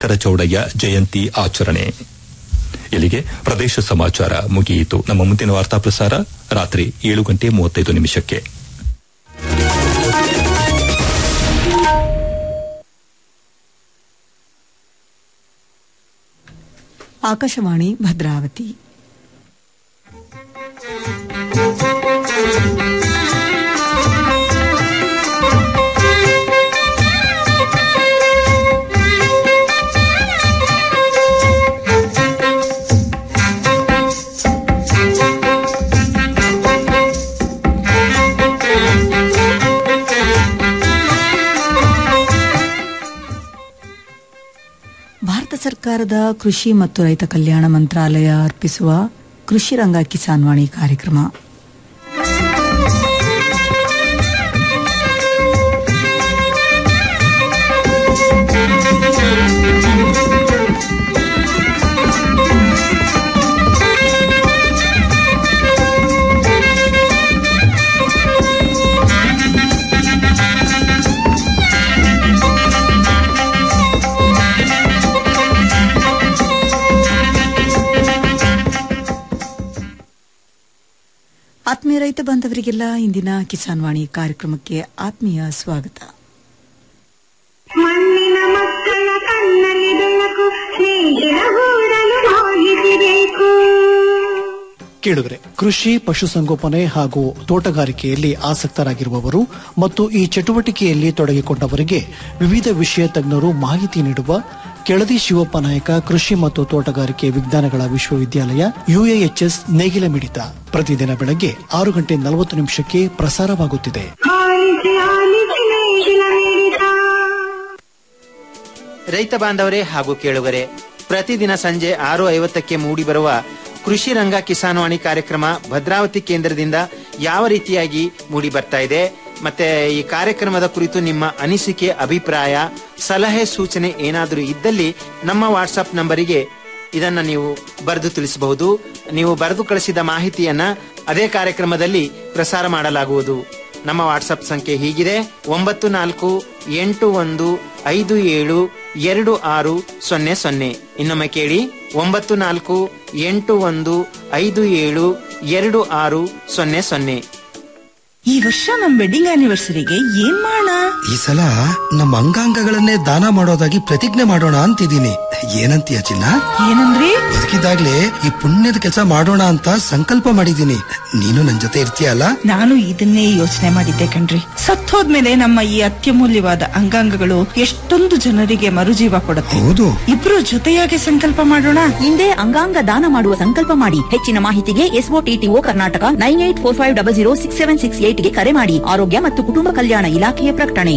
ಚೌಡಯ್ಯ ಜಯಂತಿ ಆಚರಣೆ ಇಲ್ಲಿಗೆ ಪ್ರದೇಶ ಸಮಾಚಾರ ಮುಗಿಯಿತು ನಮ್ಮ ಮುಂದಿನ ವಾರ್ತಾ ಪ್ರಸಾರ ರಾತ್ರಿ ಏಳು ಗಂಟೆ ಮೂವತ್ತೈದು ನಿಮಿಷಕ್ಕೆ ಆಕಾಶವಾಣಿ ಭದ್ರಾವತಿ ಭಾರತ ಸರ್ಕಾರದ ಕೃಷಿ ಮತ್ತು ರೈತ ಕಲ್ಯಾಣ ಮಂತ್ರಾಲಯ ಅರ್ಪಿಸುವ ಕೃಷಿ ರಂಗ ಕಿಸಾನ್ ವಾಣಿ ಕಾರ್ಯಕ್ರಮ ಆತ್ಮೀಯ ರೈತ ಬಾಂಧವರಿಗೆಲ್ಲ ಇಂದಿನ ಕಿಸಾನ್ ವಾಣಿ ಕಾರ್ಯಕ್ರಮಕ್ಕೆ ಆತ್ಮೀಯ ಸ್ವಾಗತ ಮಣ್ಣಿನ ಮಕ್ಕಳ ಕಣ್ಣಲ್ಲಿ ಬೆಳಕು ಸ್ನೇಹಿನ ಗೂಡಲು ಮಾಹಿತಿ ಬೇಕು ಕೇಳಿದ್ರೆ ಕೃಷಿ ಪಶುಸಂಗೋಪನೆ ಹಾಗೂ ತೋಟಗಾರಿಕೆಯಲ್ಲಿ ಆಸಕ್ತರಾಗಿರುವವರು ಮತ್ತು ಈ ಚಟುವಟಿಕೆಯಲ್ಲಿ ತೊಡಗಿಕೊಂಡವರಿಗೆ ವಿವಿಧ ವಿಷಯ ತಜ್ಞರು ಮಾಹಿತಿ ನೀಡುವ ಕೆಳದಿ ಶಿವಪ್ಪ ನಾಯಕ ಕೃಷಿ ಮತ್ತು ತೋಟಗಾರಿಕೆ ವಿಜ್ಞಾನಗಳ ವಿಶ್ವವಿದ್ಯಾಲಯ ಯುಎಎಚ್ಎಸ್ ನೇಗಿಲ ಮಿಡಿತ ಪ್ರತಿದಿನ ಬೆಳಗ್ಗೆ ಆರು ಗಂಟೆ ನಲವತ್ತು ನಿಮಿಷಕ್ಕೆ ಪ್ರಸಾರವಾಗುತ್ತಿದೆ ಆಲಿಸಿ ಆಲಿಸಿ ನೇಗಿಲ ಮಿಡಿತ ರೈತ ಬಾಂಧವರೇ ಹಾಗೂ ಕೇಳುಗರೆ ಪ್ರತಿದಿನ ಸಂಜೆ ಆರು ಐವತ್ತಕ್ಕೆ ಮೂಡಿಬರುವ ಕೃಷಿ ರಂಗ ಕಿಸಾನ್ವಾಣಿ ಕಾರ್ಯಕ್ರಮ ಭದ್ರಾವತಿ ಕೇಂದ್ರದಿಂದ ಯಾವ ರೀತಿಯಾಗಿ ಮೂಡಿ ಬರ್ತಾ ಇದೆ ಮತ್ತೆ ಈ ಕಾರ್ಯಕ್ರಮದ ಕುರಿತು ನಿಮ್ಮ ಅನಿಸಿಕೆ ಅಭಿಪ್ರಾಯ ಸಲಹೆ ಸೂಚನೆ ಏನಾದರೂ ಇದ್ದಲ್ಲಿ ನಮ್ಮ ವಾಟ್ಸಪ್ ನಂಬರಿಗೆ ಇದನ್ನ ನೀವು ಬರೆದು ತಿಳಿಸಬಹುದು ನೀವು ಬರೆದು ಕಳಿಸಿದ ಮಾಹಿತಿಯನ್ನ ಅದೇ ಕಾರ್ಯಕ್ರಮದಲ್ಲಿ ಪ್ರಸಾರ ಮಾಡಲಾಗುವುದು ನಮ್ಮ ವಾಟ್ಸಪ್ ಸಂಖ್ಯೆ ಹೀಗಿದೆ ಒಂಬತ್ತು ನಾಲ್ಕು ಎಂಟು ಒಂದು ಐದು ಏಳು ಎರಡು ಆರು ಸೊನ್ನೆ ಸೊನ್ನೆ ಇನ್ನೊಮ್ಮೆ ಕೇಳಿ ಒಂಬತ್ತು ನಾಲ್ಕು ಎಂಟು ಒಂದು ಐದು ಏಳು ಎರಡು ಆರು ಸೊನ್ನೆ ಸೊನ್ನೆ ಈ ವರ್ಷ ನಮ್ ವೆಡ್ಡಿಂಗ್ ಆನಿವರ್ಸರಿಗೆ ಏನ್ ಮಾಡೋಣ ಈ ಸಲ ನಮ್ಮ ಅಂಗಾಂಗಗಳನ್ನೇ ದಾನ ಮಾಡೋದಾಗಿ ಪ್ರತಿಜ್ಞೆ ಮಾಡೋಣ ಅಂತಿದ್ದೀನಿ ಏನಂತೀಯ ಚಿನ್ನ ಏನಂದ್ರಿ ಬದುಕಿದಾಗ್ಲೇ ಈ ಪುಣ್ಯದ ಕೆಲಸ ಮಾಡೋಣ ಅಂತ ಸಂಕಲ್ಪ ಮಾಡಿದ್ದೀನಿ ನೀನು ನನ್ ಜೊತೆ ಇರ್ತೀಯಲ್ಲ ನಾನು ಇದನ್ನೇ ಯೋಚನೆ ಮಾಡಿದ್ದೆ ಕಣ್ರಿ ಸತ್ತೋದ್ಮೇಲೆ ನಮ್ಮ ಈ ಅತ್ಯಮೂಲ್ಯವಾದ ಅಂಗಾಂಗಗಳು ಎಷ್ಟೊಂದು ಜನರಿಗೆ ಮರುಜೀವ ಕೊಡುತ್ತೆ ಹೌದು ಇಬ್ರು ಜೊತೆಯಾಗಿ ಸಂಕಲ್ಪ ಮಾಡೋಣ ಹಿಂದೆ ಅಂಗಾಂಗ ದಾನ ಮಾಡುವ ಸಂಕಲ್ಪ ಮಾಡಿ ಹೆಚ್ಚಿನ ಮಾಹಿತಿಗೆ SOTTO Karnataka nine eight four five double zero six seven six ಏಟ್ಗೆ ಕರೆ ಮಾಡಿ ಆರೋಗ್ಯ ಮತ್ತು ಕುಟುಂಬ ಕಲ್ಯಾಣ ಇಲಾಖೆಯ ಪ್ರಕಟಣೆ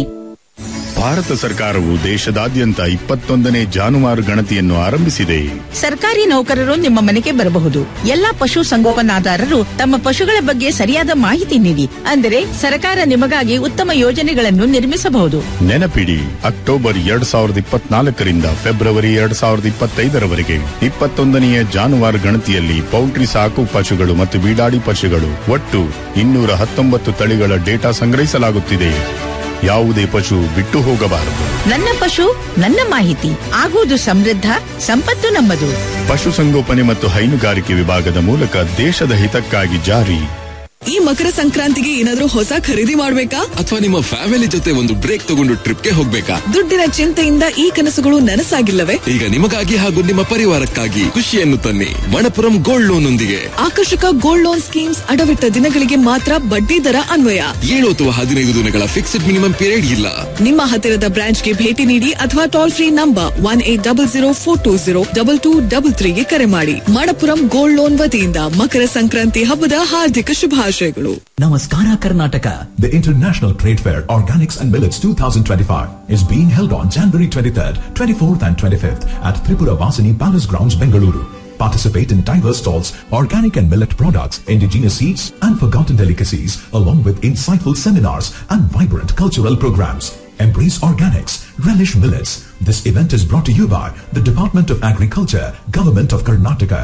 ಭಾರತ ಸರ್ಕಾರವು ದೇಶದಾದ್ಯಂತ ಇಪ್ಪತ್ತೊಂದನೇ ಜಾನುವಾರು ಗಣತಿಯನ್ನು ಆರಂಭಿಸಿದೆ ಸರ್ಕಾರಿ ನೌಕರರು ನಿಮ್ಮ ಮನೆಗೆ ಬರಬಹುದು ಎಲ್ಲಾ ಪಶು ಸಂಗೋಪನಾದಾರರು ತಮ್ಮ ಪಶುಗಳ ಬಗ್ಗೆ ಸರಿಯಾದ ಮಾಹಿತಿ ನೀಡಿ ಅಂದರೆ ಸರ್ಕಾರ ನಿಮಗಾಗಿ ಉತ್ತಮ ಯೋಜನೆಗಳನ್ನು ನಿರ್ಮಿಸಬಹುದು ನೆನಪಿಡಿ ಅಕ್ಟೋಬರ್ ಎರಡ್ ಸಾವಿರದ ಇಪ್ಪತ್ನಾಲ್ಕರಿಂದ ಫೆಬ್ರವರಿ ಎರಡ್ ಸಾವಿರದ ಇಪ್ಪತ್ತೈದರವರೆಗೆ ಇಪ್ಪತ್ತೊಂದನೆಯ ಜಾನುವಾರು ಗಣತಿಯಲ್ಲಿ ಪೌಲ್ಟ್ರಿ ಸಾಕು ಪಶುಗಳು ಮತ್ತು ಬೀಡಾಡಿ ಪಶುಗಳು ಒಟ್ಟು ಇನ್ನೂರ ಹತ್ತೊಂಬತ್ತು ತಳಿಗಳ ಡೇಟಾ ಸಂಗ್ರಹಿಸಲಾಗುತ್ತಿದೆ ಯಾವುದೇ ಪಶು ಬಿಟ್ಟು ಹೋಗಬಾರದು ನನ್ನ ಪಶು ನನ್ನ ಮಾಹಿತಿ ಆಗುವುದು ಸಮೃದ್ಧ ಸಂಪತ್ತು ನಮ್ಮದು ಪಶುಸಂಗೋಪನೆ ಮತ್ತು ಹೈನುಗಾರಿಕೆ ವಿಭಾಗದ ಮೂಲಕ ದೇಶದ ಹಿತಕ್ಕಾಗಿ ಜಾರಿ ಈ ಮಕರ ಸಂಕ್ರಾಂತಿಗೆ ಏನಾದ್ರೂ ಹೊಸ ಖರೀದಿ ಮಾಡ್ಬೇಕಾ ಅಥವಾ ನಿಮ್ಮ ಫ್ಯಾಮಿಲಿ ಜೊತೆ ಒಂದು ಬ್ರೇಕ್ ತಗೊಂಡು ಟ್ರಿಪ್ಗೆ ಹೋಗ್ಬೇಕಾ ದುಡ್ಡಿನ ಚಿಂತೆಯಿಂದ ಈ ಕನಸುಗಳು ನನಸಾಗಿಲ್ಲವೇ ಈಗ ನಿಮಗಾಗಿ ಹಾಗೂ ನಿಮ್ಮ ಪರಿವಾರಕ್ಕಾಗಿ ಖುಷಿಯನ್ನು ತನ್ನಿ ಮಣಪುರಂ ಗೋಲ್ಡ್ ಲೋನ್ ಒಂದಿಗೆ ಆಕರ್ಷಕ ಗೋಲ್ಡ್ ಲೋನ್ ಸ್ಕೀಮ್ಸ್ ಅಡವಿಟ್ಟ ದಿನಗಳಿಗೆ ಮಾತ್ರ ಬಡ್ಡಿ ದರ ಅನ್ವಯ ಏಳು ಅಥವಾ ಹದಿನೈದು ದಿನಗಳ ಫಿಕ್ಸ್ಡ್ ಮಿನಿಮಮ್ ಪೀರಿಯಡ್ ಇಲ್ಲ ನಿಮ್ಮ ಹತ್ತಿರದ ಬ್ರಾಂಚ್ಗೆ ಭೇಟಿ ನೀಡಿ ಅಥವಾ toll free number one eight double zero four two zero double two double ತ್ರೀಗೆ ಕರೆ ಮಾಡಿ ಮಣಪುರಂ ಗೋಲ್ಡ್ ಲೋನ್ ವತಿಯಿಂದ ಮಕರ ಸಂಕ್ರಾಂತಿ ಹಬ್ಬದ ಹಾರ್ದಿಕ ಶುಭಾಶಯಗಳು Namaskara Karnataka. The International Trade Fair Organics and Millets 2025 is being held on January 23rd, 24th and 25th at Tripura Vasini Palace Grounds, Bengaluru. Participate in diverse stalls, organic and millet products, indigenous seeds and forgotten delicacies along with insightful seminars and vibrant cultural programs. Embrace organics, relish millets. This event is brought to you by the Department of Agriculture, Government of Karnataka.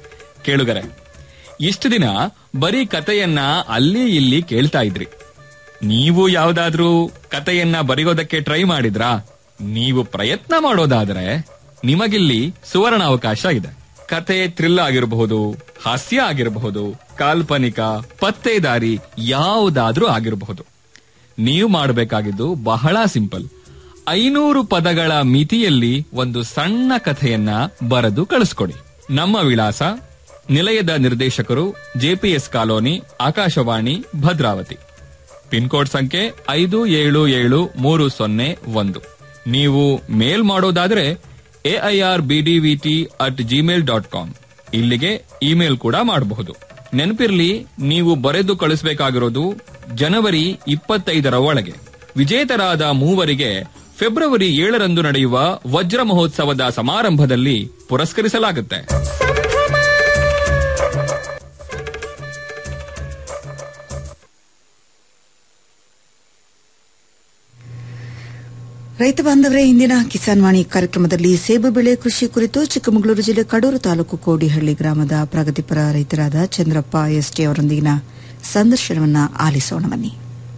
ಕೇಳುಗರೆ ಇಷ್ಟು ದಿನ ಬರೀ ಕಥೆಯನ್ನ ಅಲ್ಲಿ ಇಲ್ಲಿ ಕೇಳ್ತಾ ಇದ್ರಿ ನೀವು ಯಾವ್ದಾದ್ರೂ ಕಥೆಯನ್ನ ಬರೆಯೋದಕ್ಕೆ ಟ್ರೈ ಮಾಡಿದ್ರಾ ನೀವು ಪ್ರಯತ್ನ ಮಾಡೋದಾದ್ರೆ ನಿಮಗಿಲ್ಲಿ ಸುವರ್ಣ ಅವಕಾಶ ಇದೆ ಕತೆ ಥ್ರಿಲ್ ಆಗಿರಬಹುದು ಹಾಸ್ಯ ಆಗಿರಬಹುದು ಕಾಲ್ಪನಿಕ ಪತ್ತೇದಾರಿ ಯಾವುದಾದ್ರೂ ಆಗಿರಬಹುದು ನೀವು ಮಾಡಬೇಕಾಗಿದ್ದು ಬಹಳ ಸಿಂಪಲ್ ಐನೂರು ಪದಗಳ ಮಿತಿಯಲ್ಲಿ ಒಂದು ಸಣ್ಣ ಕಥೆಯನ್ನ ಬರೆದು ಕಳಿಸ್ಕೊಡಿ ನಮ್ಮ ವಿಳಾಸ ನಿಲಯದ ನಿರ್ದೇಶಕರು JPS colony Akashvani Bhadravati pin code ಸಂಖ್ಯೆ ಐದು ಏಳು ಏಳು ಮೂರು ಸೊನ್ನೆ ಒಂದು ನೀವು ಮೇಲ್ ಮಾಡೋದಾದ್ರೆ AIR BDVT at Gmail dot com ಇಲ್ಲಿಗೆ ಇಮೇಲ್ ಕೂಡ ಮಾಡಬಹುದು ನೆನಪಿರ್ಲಿ ನೀವು ಬರೆದು ಕಳಿಸಬೇಕಾಗಿರೋದು ಜನವರಿ ಇಪ್ಪತ್ತೈದರ ಒಳಗೆ ವಿಜೇತರಾದ ಮೂವರಿಗೆ ಫೆಬ್ರವರಿ ಏಳರಂದು ನಡೆಯುವ ವಜ್ರ ಮಹೋತ್ಸವದ ಸಮಾರಂಭದಲ್ಲಿ ಪುರಸ್ಕರಿಸಲಾಗುತ್ತೆ ರೈತ ಬಾಂಧವರೇ ಇಂದಿನ ಕಿಸಾನ್ ವಾಣಿ ಕಾರ್ಯಕ್ರಮದಲ್ಲಿ ಸೇಬು ಬೆಳೆ ಕೃಷಿ ಕುರಿತು ಚಿಕ್ಕಮಗಳೂರು ಜಿಲ್ಲೆ ಕಡೂರು ತಾಲೂಕು ಕೋಡಿಹಳ್ಳಿ ಗ್ರಾಮದ ಪ್ರಗತಿಪರ ರೈತರಾದ ಚಂದ್ರಪ್ಪ ಎಸ್ಟಿ ಅವರೊಂದಿಗಿನ ಸಂದರ್ಶನವನ್ನ ಆಲಿಸೋಣ ಬನ್ನಿ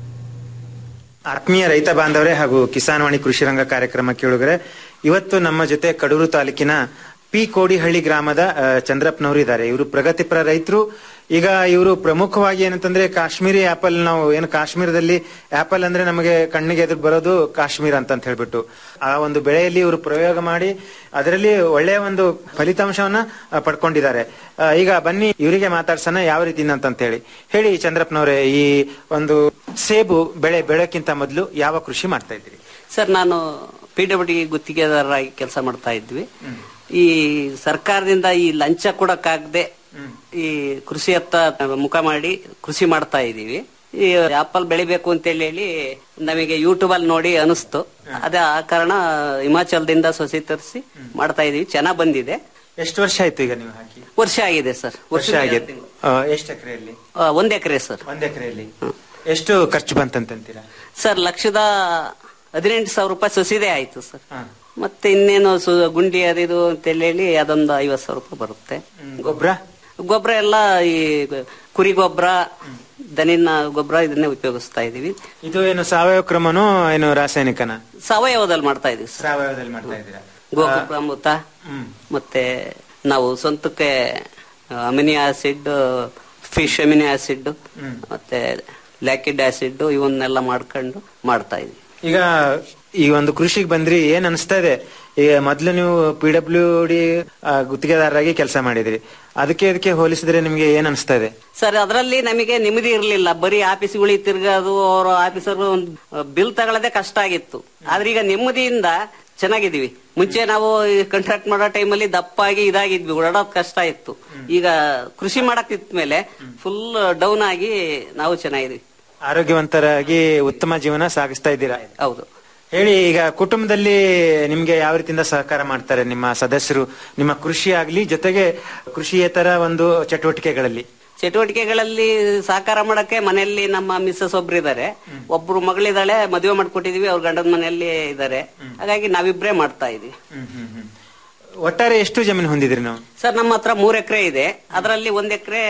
ಆತ್ಮೀಯ ರೈತ ಬಾಂಧವರೇ ಹಾಗೂ ಕಿಸಾನ್ ವಾಣಿ ಕೃಷಿ ರಂಗ ಕಾರ್ಯಕ್ರಮ ಕೇಳುಗರೆ ಇವತ್ತು ನಮ್ಮ ಜೊತೆ ಕಡೂರು ತಾಲೂಕಿನ ಪಿ ಕೋಡಿಹಳ್ಳಿ ಗ್ರಾಮದ ಆ, ಚಂದ್ರಪ್ಪನವರು ಇದ್ದಾರೆ ಇವರು ಪ್ರಗತಿಪರ ರೈತರು ಈಗ ಇವರು ಪ್ರಮುಖವಾಗಿ ಏನಂತಂದ್ರೆ ಕಾಶ್ಮೀರಿ ಆಪಲ್ ನಾವು ಏನು ಕಾಶ್ಮೀರದಲ್ಲಿ ಆಪಲ್ ಅಂದ್ರೆ ನಮಗೆ ಕಣ್ಣಿಗೆ ಎದುರು ಬರೋದು ಕಾಶ್ಮೀರ ಅಂತ ಅಂತ ಹೇಳ್ಬಿಟ್ಟು ಆ ಒಂದು ಬೆಳೆಯಲ್ಲಿ ಇವರು ಪ್ರಯೋಗ ಮಾಡಿ ಅದರಲ್ಲಿ ಒಳ್ಳೆಯ ಒಂದು ಫಲಿತಾಂಶವನ್ನ ಆ, ಪಡ್ಕೊಂಡಿದ್ದಾರೆ ಆ, ಈಗ ಬನ್ನಿ ಇವರಿಗೆ ಮಾತಾಡ್ಸೋಣ ಯಾವ ರೀತಿ ಅಂತ ಹೇಳಿ ಹೇಳಿ ಚಂದ್ರಪ್ಪನವರೇ ಈ ಒಂದು ಸೇಬು ಬೆಳೆ ಬೆಳೆಕ್ಕಿಂತ ಮೊದಲು ಯಾವ ಕೃಷಿ ಮಾಡ್ತಾ ಇದ್ದೀರಿ ಸರ್ ನಾನು ಪಿ ಡಬ್ಲ್ಯೂ ಡಿ ಗುತ್ತಿಗೆದಾರರಾಗಿ ಕೆಲಸ ಮಾಡ್ತಾ ಇದ್ವಿ ಈ ಸರ್ಕಾರದಿಂದ ಈ ಲಂಚ ಕೊಡಕ್ಕಾಗದೆ ಈ ಕೃಷಿಯತ್ತ ಮುಖ ಮಾಡಿ ಕೃಷಿ ಮಾಡ್ತಾ ಇದೀವಿ ಈ ಆಪಲ್ ಬೆಳಿಬೇಕು ಅಂತ ಹೇಳಿ ನಮಗೆ ಯೂಟ್ಯೂಬ್ ಅಲ್ಲಿ ನೋಡಿ ಅನಿಸ್ತು ಅದೇ ಆ ಕಾರಣ ಹಿಮಾಚಲದಿಂದ ಸೊಸಿ ತರಿಸಿ ಮಾಡ್ತಾ ಇದೀವಿ ಚೆನ್ನಾಗ್ ಬಂದಿದೆ ಎಷ್ಟು ವರ್ಷ ಆಯ್ತು ಈಗ ನೀವು ಹಾಕಿ ವರ್ಷ ಆಗಿದೆ ಸರ್ ವರ್ಷ ಆಗಿದೆ ಎಷ್ಟು ಎಕರೆಯಲ್ಲಿ ಆ, ಒಂದ್ ಎಕರೆ ಸರ್ ಒಂದ್ ಎಕರೆಯಲ್ಲಿ ಎಷ್ಟು ಖರ್ಚು ಬಂತಂತೀರಾ ಸರ್ ಲಕ್ಷದ ಹದಿನೆಂಟು ಸಾವಿರ ರೂಪಾಯಿ ಸೊಸಿದೆ ಆಯ್ತು ಸರ್ ಮತ್ತೆ ಇನ್ನೇನು ಸು- ಗುಂಡಿ ಅದಿದು ಅಂತ ಹೇಳಿ ಅದೊಂದು ಐವತ್ ಸಾವಿರ ರೂಪಾಯಿ ಬರುತ್ತೆ ಗೊಬ್ಬರ ಗೊಬ್ಬರ ಎಲ್ಲ ಈ ಕುರಿ ಗೊಬ್ಬರ ದನಿನ ಗೊಬ್ಬರ ಇದನ್ನೇ ಉಪಯೋಗಿಸ್ತಾ ಇದೀವಿ ಇದು ಏನು ಸಾವಯವ ಕ್ರಮನೋ ಏನು ರಾಸಾಯನಿಕನ ಸಾವಯವದಲ್ಲಿ ಮಾಡ್ತಾ ಇದೀವಿ ಸರ್ ಸಾವಯವದಲ್ಲಿ ಮಾಡ್ತಾ ಇದ್ದೀರಾ ಗೋಕೃಪ ಅಮೃತ ಮತ್ತೆ ನಾವು ಸ್ವಂತಕ್ಕೆ amino acid fish amino acid ಮತ್ತೆ ಲ್ಯಾಕಿಡ್ ಆಸಿಡ್ ಇವನ್ನೆಲ್ಲ ಮಾಡ್ಕೊಂಡು ಮಾಡ್ತಾ ಇದೀವಿ ಈಗ ಈ ಒಂದು ಕೃಷಿಗೆ ಬಂದ್ರಿ ಏನ್ ಅನಿಸ್ತಾ ಇದೆ ಈಗ ಮೊದ್ಲು ನೀವು ಪಿ ಡಬ್ಲ್ಯೂ ಡಿ ಗುತ್ತಿಗೆದಾರರಾಗಿ ಕೆಲಸ ಮಾಡಿದ್ರಿ ಅದಕ್ಕೆ ಇದಕ್ಕೆ ಹೋಲಿಸಿದ್ರೆ ನಿಮ್ಗೆ ಏನ್ ಅನಿಸ್ತಾ ಇದೆ ಸರ್ ಅದರಲ್ಲಿ ನಮಗೆ ನೆಮ್ಮದಿ ಇರಲಿಲ್ಲ ಬರೀ ಆಫೀಸ್ಗಳಿಗೆ ತಿರ್ಗೋದು ಅವ್ರ ಆಫೀಸರ್ ಬಿಲ್ ತಗೊಳ್ಳೋದೇ ಕಷ್ಟ ಆಗಿತ್ತು ಆದ್ರೆ ಈಗ ನೆಮ್ಮದಿಯಿಂದ ಚೆನ್ನಾಗಿದೀವಿ ಮುಂಚೆ ನಾವು ಕಾಂಟ್ರಾಕ್ಟ್ ಮಾಡೋ ಟೈಮಲ್ಲಿ ದಪ್ಪಾಗಿ ಇದಾಗಿದ್ವಿ ಓಡಾಡೋದ್ ಕಷ್ಟ ಇತ್ತು ಈಗ ಕೃಷಿ ಮಾಡಕ್ ಮೇಲೆ ಫುಲ್ ಡೌನ್ ಆಗಿ ನಾವು ಚೆನ್ನಾಗಿದ್ವಿ ಆರೋಗ್ಯವಂತರಾಗಿ ಉತ್ತಮ ಜೀವನ ಸಾಗಿಸ್ತಾ ಇದ್ದೀರಾ ಹೌದು ಹೇಳಿ ಈಗ ಕುಟುಂಬದಲ್ಲಿ ನಿಮ್ಗೆ ಯಾವ ರೀತಿಯಿಂದ ಸಹಕಾರ ಮಾಡ್ತಾರೆ ನಿಮ್ಮ ಸದಸ್ಯರು ನಿಮ್ಮ ಕೃಷಿ ಆಗ್ಲಿ ಜೊತೆಗೆ ಕೃಷಿಯೇತರ ಒಂದು ಚಟುವಟಿಕೆಗಳಲ್ಲಿ ಚಟುವಟಿಕೆಗಳಲ್ಲಿ ಸಹಕಾರ ಮಾಡಕ್ಕೆ ಮನೆಯಲ್ಲಿ ನಮ್ಮ ಮಿಸ್ಸಸ್ ಒಬ್ರು ಇದಾರೆ ಒಬ್ರು ಮಗಳಿದ್ದಾಳೆ ಮದುವೆ ಮಾಡ್ಕೊಟ್ಟಿದೀವಿ ಅವ್ರ ಗಂಡನ ಮನೆಯಲ್ಲಿ ಇದಾರೆ ಹಾಗಾಗಿ ನಾವಿಬ್ರೇ ಮಾಡ್ತಾ ಇದೀವಿ ಒಟ್ಟಾರೆ ಎಷ್ಟು ಜಮೀನು ಹೊಂದಿದ್ರಿ ನಾವು ಸರ್ ನಮ್ಮ ಹತ್ರ ಮೂರ್ ಎಕರೆ ಇದೆ ಅದರಲ್ಲಿ ಒಂದ್ ಎಕರೆ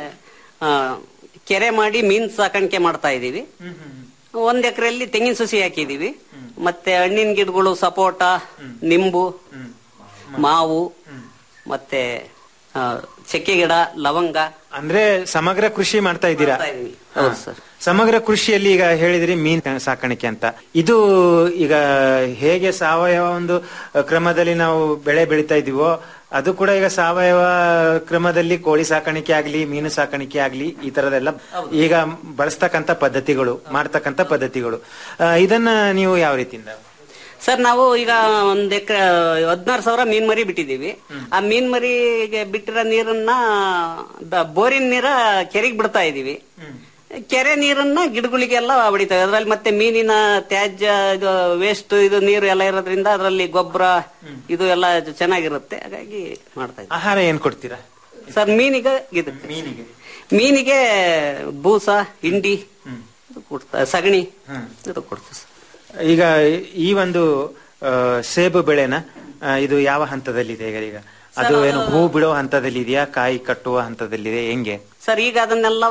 ಕೆರೆ ಮಾಡಿ ಮೀನ್ ಸಾಕಾಣಿಕೆ ಮಾಡ್ತಾ ಇದೀವಿ ಒಂದ್ ಎಕರೆಯಲ್ಲಿ ತೆಂಗಿನ ಸಸಿ ಹಾಕಿದೀವಿ ಮತ್ತೆ ಹಣ್ಣಿನ ಗಿಡಗಳು ಸಪೋಟ ನಿಂಬು ಮಾವು ಮತ್ತೆ ಆ, ಚಕ್ಕೆ ಗಿಡ ಲವಂಗ ಅಂದ್ರೆ ಸಮಗ್ರ ಕೃಷಿ ಮಾಡ್ತಾ ಇದ್ದೀರಾ ಹೌದು ಸರ್ ಸಮಗ್ರ ಕೃಷಿಯಲ್ಲಿ ಈಗ ಹೇಳಿದ್ರಿ ಮೀನ್ ಸಾಕಾಣಿಕೆ ಅಂತ ಇದು ಈಗ ಹೇಗೆ ಸಾವಯವ ಒಂದು ಕ್ರಮದಲ್ಲಿ ನಾವು ಬೆಳೆ ಬೆಳಿತಾ ಇದೀವೋ ಅದು ಕೂಡ ಈಗ ಸಾವಯವ ಕ್ರಮದಲ್ಲಿ ಕೋಳಿ ಸಾಕಾಣಿಕೆ ಆಗ್ಲಿ ಮೀನು ಸಾಕಾಣಿಕೆ ಆಗ್ಲಿ ಈ ತರದೆಲ್ಲ ಈಗ ಬಳಸ್ತಕ್ಕಂತ ಪದ್ಧತಿಗಳು ಮಾಡ್ತಕ್ಕಂತ ಪದ್ಧತಿಗಳು ಆ, ಇದನ್ನ ನೀವು ಯಾವ ರೀತಿಯಿಂದ ಸರ್ ನಾವು ಈಗ ಒಂದ್ ಎಕರೆ ಹದಿನಾರು ಸಾವಿರ ಮೀನ್ ಮರಿ ಬಿಟ್ಟಿದೀವಿ ಆ ಮೀನ್ ಮರಿಗೆ ಬಿಟ್ಟಿರೋ ನೀರನ್ನ ದ- ಬೋರಿನ ನೀರ ಕೆರೆಗೆ ಬಿಡ್ತಾ ಇದೀವಿ ಕೆರೆ ನೀರನ್ನ ಗಿಡಗಳಿಗೆಲ್ಲ ಹೊಡಿತೇವೆ ಅದ್ರಲ್ಲಿ ಮತ್ತೆ ಮೀನಿನ ತ್ಯಾಜ್ಯ ಇದು ವೇಸ್ಟ್ ಇದು ನೀರು ಎಲ್ಲ ಇರೋದ್ರಿಂದ ಅದರಲ್ಲಿ ಗೊಬ್ಬರ ಇದು ಎಲ್ಲ ಚೆನ್ನಾಗಿರುತ್ತೆ ಹಾಗಾಗಿ ಮಾಡ್ತಾ ಇದ್ದೀವಿ ಆಹಾರ ಏನ್ ಕೊಡ್ತೀರಾ ಸರ್ ಮೀನಿಗೆ ಇದು ಮೀನಿಗೆ ಮೀನಿಗೆ ಬೂಸ ಹಿಂಡಿ ಇದು ಕೊಡ್ತಾ ಸಗಣಿ ಇದು ಕೊಡ್ತೀವಿ ಸರ್ ಈಗ ಈ ಒಂದು ಆ, ಸೇಬು ಬೆಳೆನ ಆ, ಇದು ಯಾವ ಹಂತದಲ್ಲಿದೆ ಈಗ ಈಗ ಅದು ಏನು ಹೂ ಬಿಡೋ ಹಂತದಲ್ಲಿ ಇದೆಯಾ ಕಾಯಿ ಕಟ್ಟುವ ಹಂತದಲ್ಲಿದೆ ಹೆಂಗೆ ಸರ್ ಈಗ ಅದನ್ನೆಲ್ಲ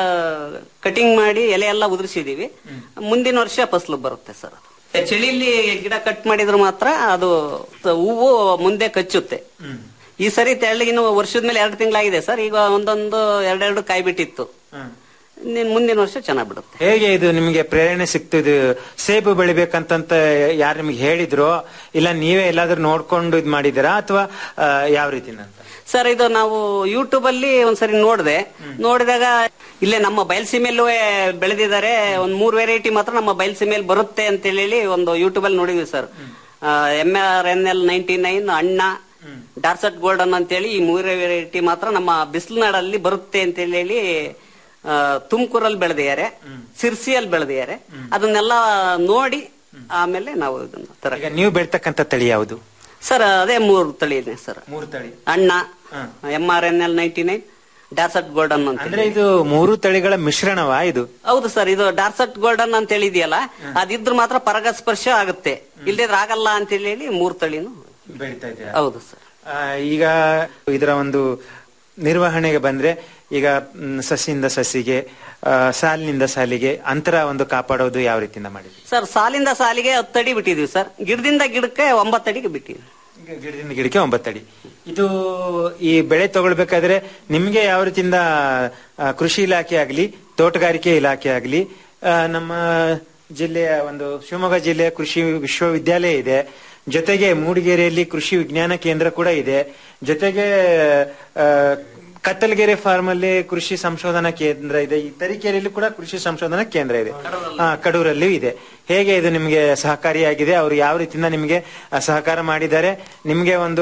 ಕಟಿಂಗ್ ಮಾಡಿ ಎಲೆ ಎಲ್ಲ ಉದುರಿಸಿದೀವಿ ಮುಂದಿನ ವರ್ಷ ಫಸಲು ಬರುತ್ತೆ ಸರ್ ಅದು ಚಳಿಲಿ ಗಿಡ ಕಟ್ ಮಾಡಿದ್ರೆ ಮಾತ್ರ ಅದು ಹೂವು ಮುಂದೆ ಕಚ್ಚುತ್ತೆ ಈ ಸರಿ ತೆಳ್ಳಗಿನ ವರ್ಷದ ಮೇಲೆ ಎರಡು ತಿಂಗಳಾಗಿದೆ ಸರ್ ಈಗ ಒಂದೊಂದು ಎರಡೆರಡು ಕಾಯಿ ಬಿಟ್ಟಿತ್ತು ಇನ್ನು ಮುಂದಿನ ವರ್ಷ ಚೆನ್ನಾಗ್ ಬಿಡುತ್ತೆ ಹೇಗೆ ಇದು ನಿಮ್ಗೆ ಪ್ರೇರಣೆ ಸಿಕ್ತು ಇದು ಸೇಬು ಬೆಳಿಬೇಕಂತಂತ ಯಾರು ನಿಮ್ಗೆ ಹೇಳಿದ್ರು ಇಲ್ಲ ನೀವೇ ಎಲ್ಲಾದ್ರೂ ನೋಡ್ಕೊಂಡು ಇದ್ ಮಾಡಿದಿರಾ ಅಥವಾ ಯಾವ ರೀತಿನ ಅಂತ ಸರ್ ಇದು ನಾವು ಯೂಟ್ಯೂಬ್ ಅಲ್ಲಿ ಒಂದ್ಸರಿ ನೋಡಿದೆ ನೋಡಿದಾಗ ಇಲ್ಲೇ ನಮ್ಮ ಬಯಲ್ಸೀಮೆಲ್ಲೂ ಬೆಳೆದಿದ್ದಾರೆ ಒಂದ್ ಮೂರ್ ವೆರೈಟಿ ಮಾತ್ರ ನಮ್ಮ ಬಯಲ್ಸೀಮೆಯಲ್ಲಿ ಬರುತ್ತೆ ಅಂತ ಹೇಳಿ ಒಂದು ಯೂಟ್ಯೂಬ್ ಅಲ್ಲಿ ನೋಡಿದ್ವಿ sir M R N L ninety nine ಅಣ್ಣ ಡಾರ್ಸಟ್ ಗೋಲ್ಡನ್ ಅಂತೇಳಿ ಈ ಮೂರೇ ವೆರೈಟಿ ಮಾತ್ರ ನಮ್ಮ ಬಿಸಿಲುನಾಡಲ್ಲಿ ಬರುತ್ತೆ ಅಂತ ಹೇಳಿ ತುಮಕೂರಲ್ಲಿ ಬೆಳೆದಿದ್ದಾರೆ ಸಿರ್ಸಿಯಲ್ಲಿ ಬೆಳೆದಿದ್ದಾರೆ ಅದನ್ನೆಲ್ಲ ನೋಡಿ ಆಮೇಲೆ ನಾವು ಇದನ್ನ ತರ ಈಗ ನೀವು ಬೆಳ್ತಕ್ಕಂತ ತಳಿ ಯಾವುದು ಸರ್ ಅದೇ ಮೂರು ತಳಿ ಇದೆ ಸರ್ ಮೂರು ತಳಿ ಅಣ್ಣ M R N L ninety nine Dorset golden ಅಂತ ಅಂದ್ರೆ ಇದು ಮೂರು ತಳಿಗಳ ಮಿಶ್ರಣವಾ ಇದು ಹೌದು ಸರ್ ಇದು ಡಾರ್ಸಟ್ ಗೋಲ್ಡನ್ ಅಂತ ಹೇಳಿದೆಯಲ್ಲ ಅದಿದ್ರು ಮಾತ್ರ ಪರಾಗಸ್ಪರ್ಶ ಆಗುತ್ತೆ ಇಲ್ದಿದ್ರೆ ಆಗಲ್ಲ ಅಂತ ಹೇಳಿ ಮೂರ್ ತಳಿನು ಬೆಳಿತಾ ಇದೆ ಹೌದು ಸರ್ ಈಗ ಇದರ ಒಂದು ನಿರ್ವಹಣೆಗೆ ಬಂದ್ರೆ ಈಗ ಮ್, ಸಸಿಯಿಂದ ಸಸಿಗೆ ಆ, ಸಾಲಿನಿಂದ ಸಾಲಿಗೆ ಅಂತರ ಒಂದು ಕಾಪಾಡೋದು ಯಾವ ರೀತಿಯಿಂದ ಮಾಡಿದ್ವಿ ಸರ್ ಸಾಲಿಂದ ಸಾಲಿಗೆ ಹತ್ತಡಿ ಬಿಟ್ಟಿದೀವಿ ಸರ್ ಗಿಡದಿಂದ ಗಿಡಕ್ಕೆ ಒಂಬತ್ತಡಿಗೆ ಬಿಟ್ಟಿದ್ವಿ ಗಿಡದಿಂದ ಗಿಡಕ್ಕೆ ಒಂಬತ್ತಡಿ ಇದು ಈ ಬೆಳೆ ತಗೊಳ್ಬೇಕಾದ್ರೆ ನಿಮ್ಗೆ ಯಾವ ರೀತಿಯಿಂದ ಆ, ಕೃಷಿ ಇಲಾಖೆ ಆಗ್ಲಿ ತೋಟಗಾರಿಕೆ ಇಲಾಖೆ ಆಗ್ಲಿ ಆ, ನಮ್ಮ ಜಿಲ್ಲೆಯ ಒಂದು ಶಿವಮೊಗ್ಗ ಜಿಲ್ಲೆಯ ಕೃಷಿ ವಿಶ್ವವಿದ್ಯಾಲಯ ಇದೆ ಜೊತೆಗೆ ಮೂಡಿಗೆರೆಯಲ್ಲಿ ಕೃಷಿ ವಿಜ್ಞಾನ ಕೇಂದ್ರ ಕೂಡ ಇದೆ ಜೊತೆಗೆ ಆ, ಕತ್ತಲಗೆರೆ ಫಾರ್ಮ್ ಅಲ್ಲಿ ಕೃಷಿ ಸಂಶೋಧನಾ ಕೇಂದ್ರ ಇದೆ ಈ ತರೀಕೆರೆಯಲ್ಲಿ ಕೂಡ ಕೃಷಿ ಸಂಶೋಧನಾ ಕೇಂದ್ರ ಇದೆ ಆ, ಕಡೂರಲ್ಲಿಯೂ ಇದೆ ಹೇಗೆ ಇದು ನಿಮಗೆ ಸಹಕಾರಿಯಾಗಿದೆ ಅವರು ಯಾವ ರೀತಿಯಿಂದ ನಿಮಗೆ ಆ, ಸಹಕಾರ ಮಾಡಿದ್ದಾರೆ ನಿಮಗೆ ಒಂದು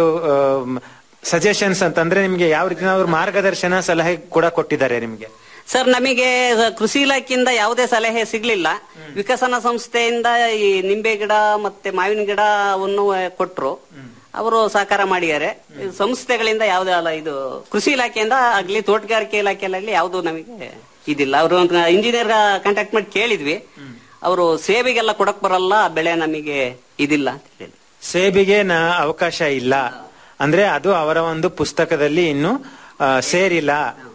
ಸಜೆಷನ್ಸ್ ಅಂತಂದ್ರೆ ನಿಮ್ಗೆ ಯಾವ ರೀತಿಯ ಅವ್ರ ಮಾರ್ಗದರ್ಶನ ಸಲಹೆ ಕೂಡ ಕೊಟ್ಟಿದ್ದಾರೆ ನಿಮ್ಗೆ ಸರ್ ನಮಗೆ ಕೃಷಿ ಇಲಾಖೆಯಿಂದ ಯಾವುದೇ ಸಲಹೆ ಸಿಗ್ಲಿಲ್ಲ ವಿಕಸನ ಸಂಸ್ಥೆಯಿಂದ ಈ ನಿಂಬೆ ಗಿಡ ಮತ್ತೆ ಮಾವಿನ ಗಿಡ ಅವನ್ನು ಕೊಟ್ರು ಅವರು ಸಹಕಾರ ಮಾಡಿದ್ದಾರೆ ಈ ಸಂಸ್ಥೆಗಳಿಂದ ಯಾವುದೇ ಅಲ್ಲ ಇದು ಕೃಷಿ ಇಲಾಖೆಯಿಂದ ಆಗ್ಲಿ ತೋಟಗಾರಿಕೆ ಇಲಾಖೆಯಲ್ಲಿ ಯಾವುದು ನಮಗೆ ಇದಿಲ್ಲ ಅವರು ಇಂಜಿನಿಯರ್ ಕಾಂಟ್ಯಾಕ್ಟ್ ಮಾಡಿ ಕೇಳಿದ್ವಿ ಅವರು ಸೇವೆಗೆಲ್ಲ ಕೊಡಕ್ ಬರಲ್ಲ ಆ ಬೆಳೆ ನಮಗೆ ಇದಿಲ್ಲ ಅಂತ ಹೇಳಿ ಸೇಬಿಗೆ ನ ಅವಕಾಶ ಇಲ್ಲ ಅಂದ್ರೆ ಅದು ಅವರ ಒಂದು ಪುಸ್ತಕದಲ್ಲಿ ಇನ್ನು ಆ, ಸೇರಿಲ್ಲ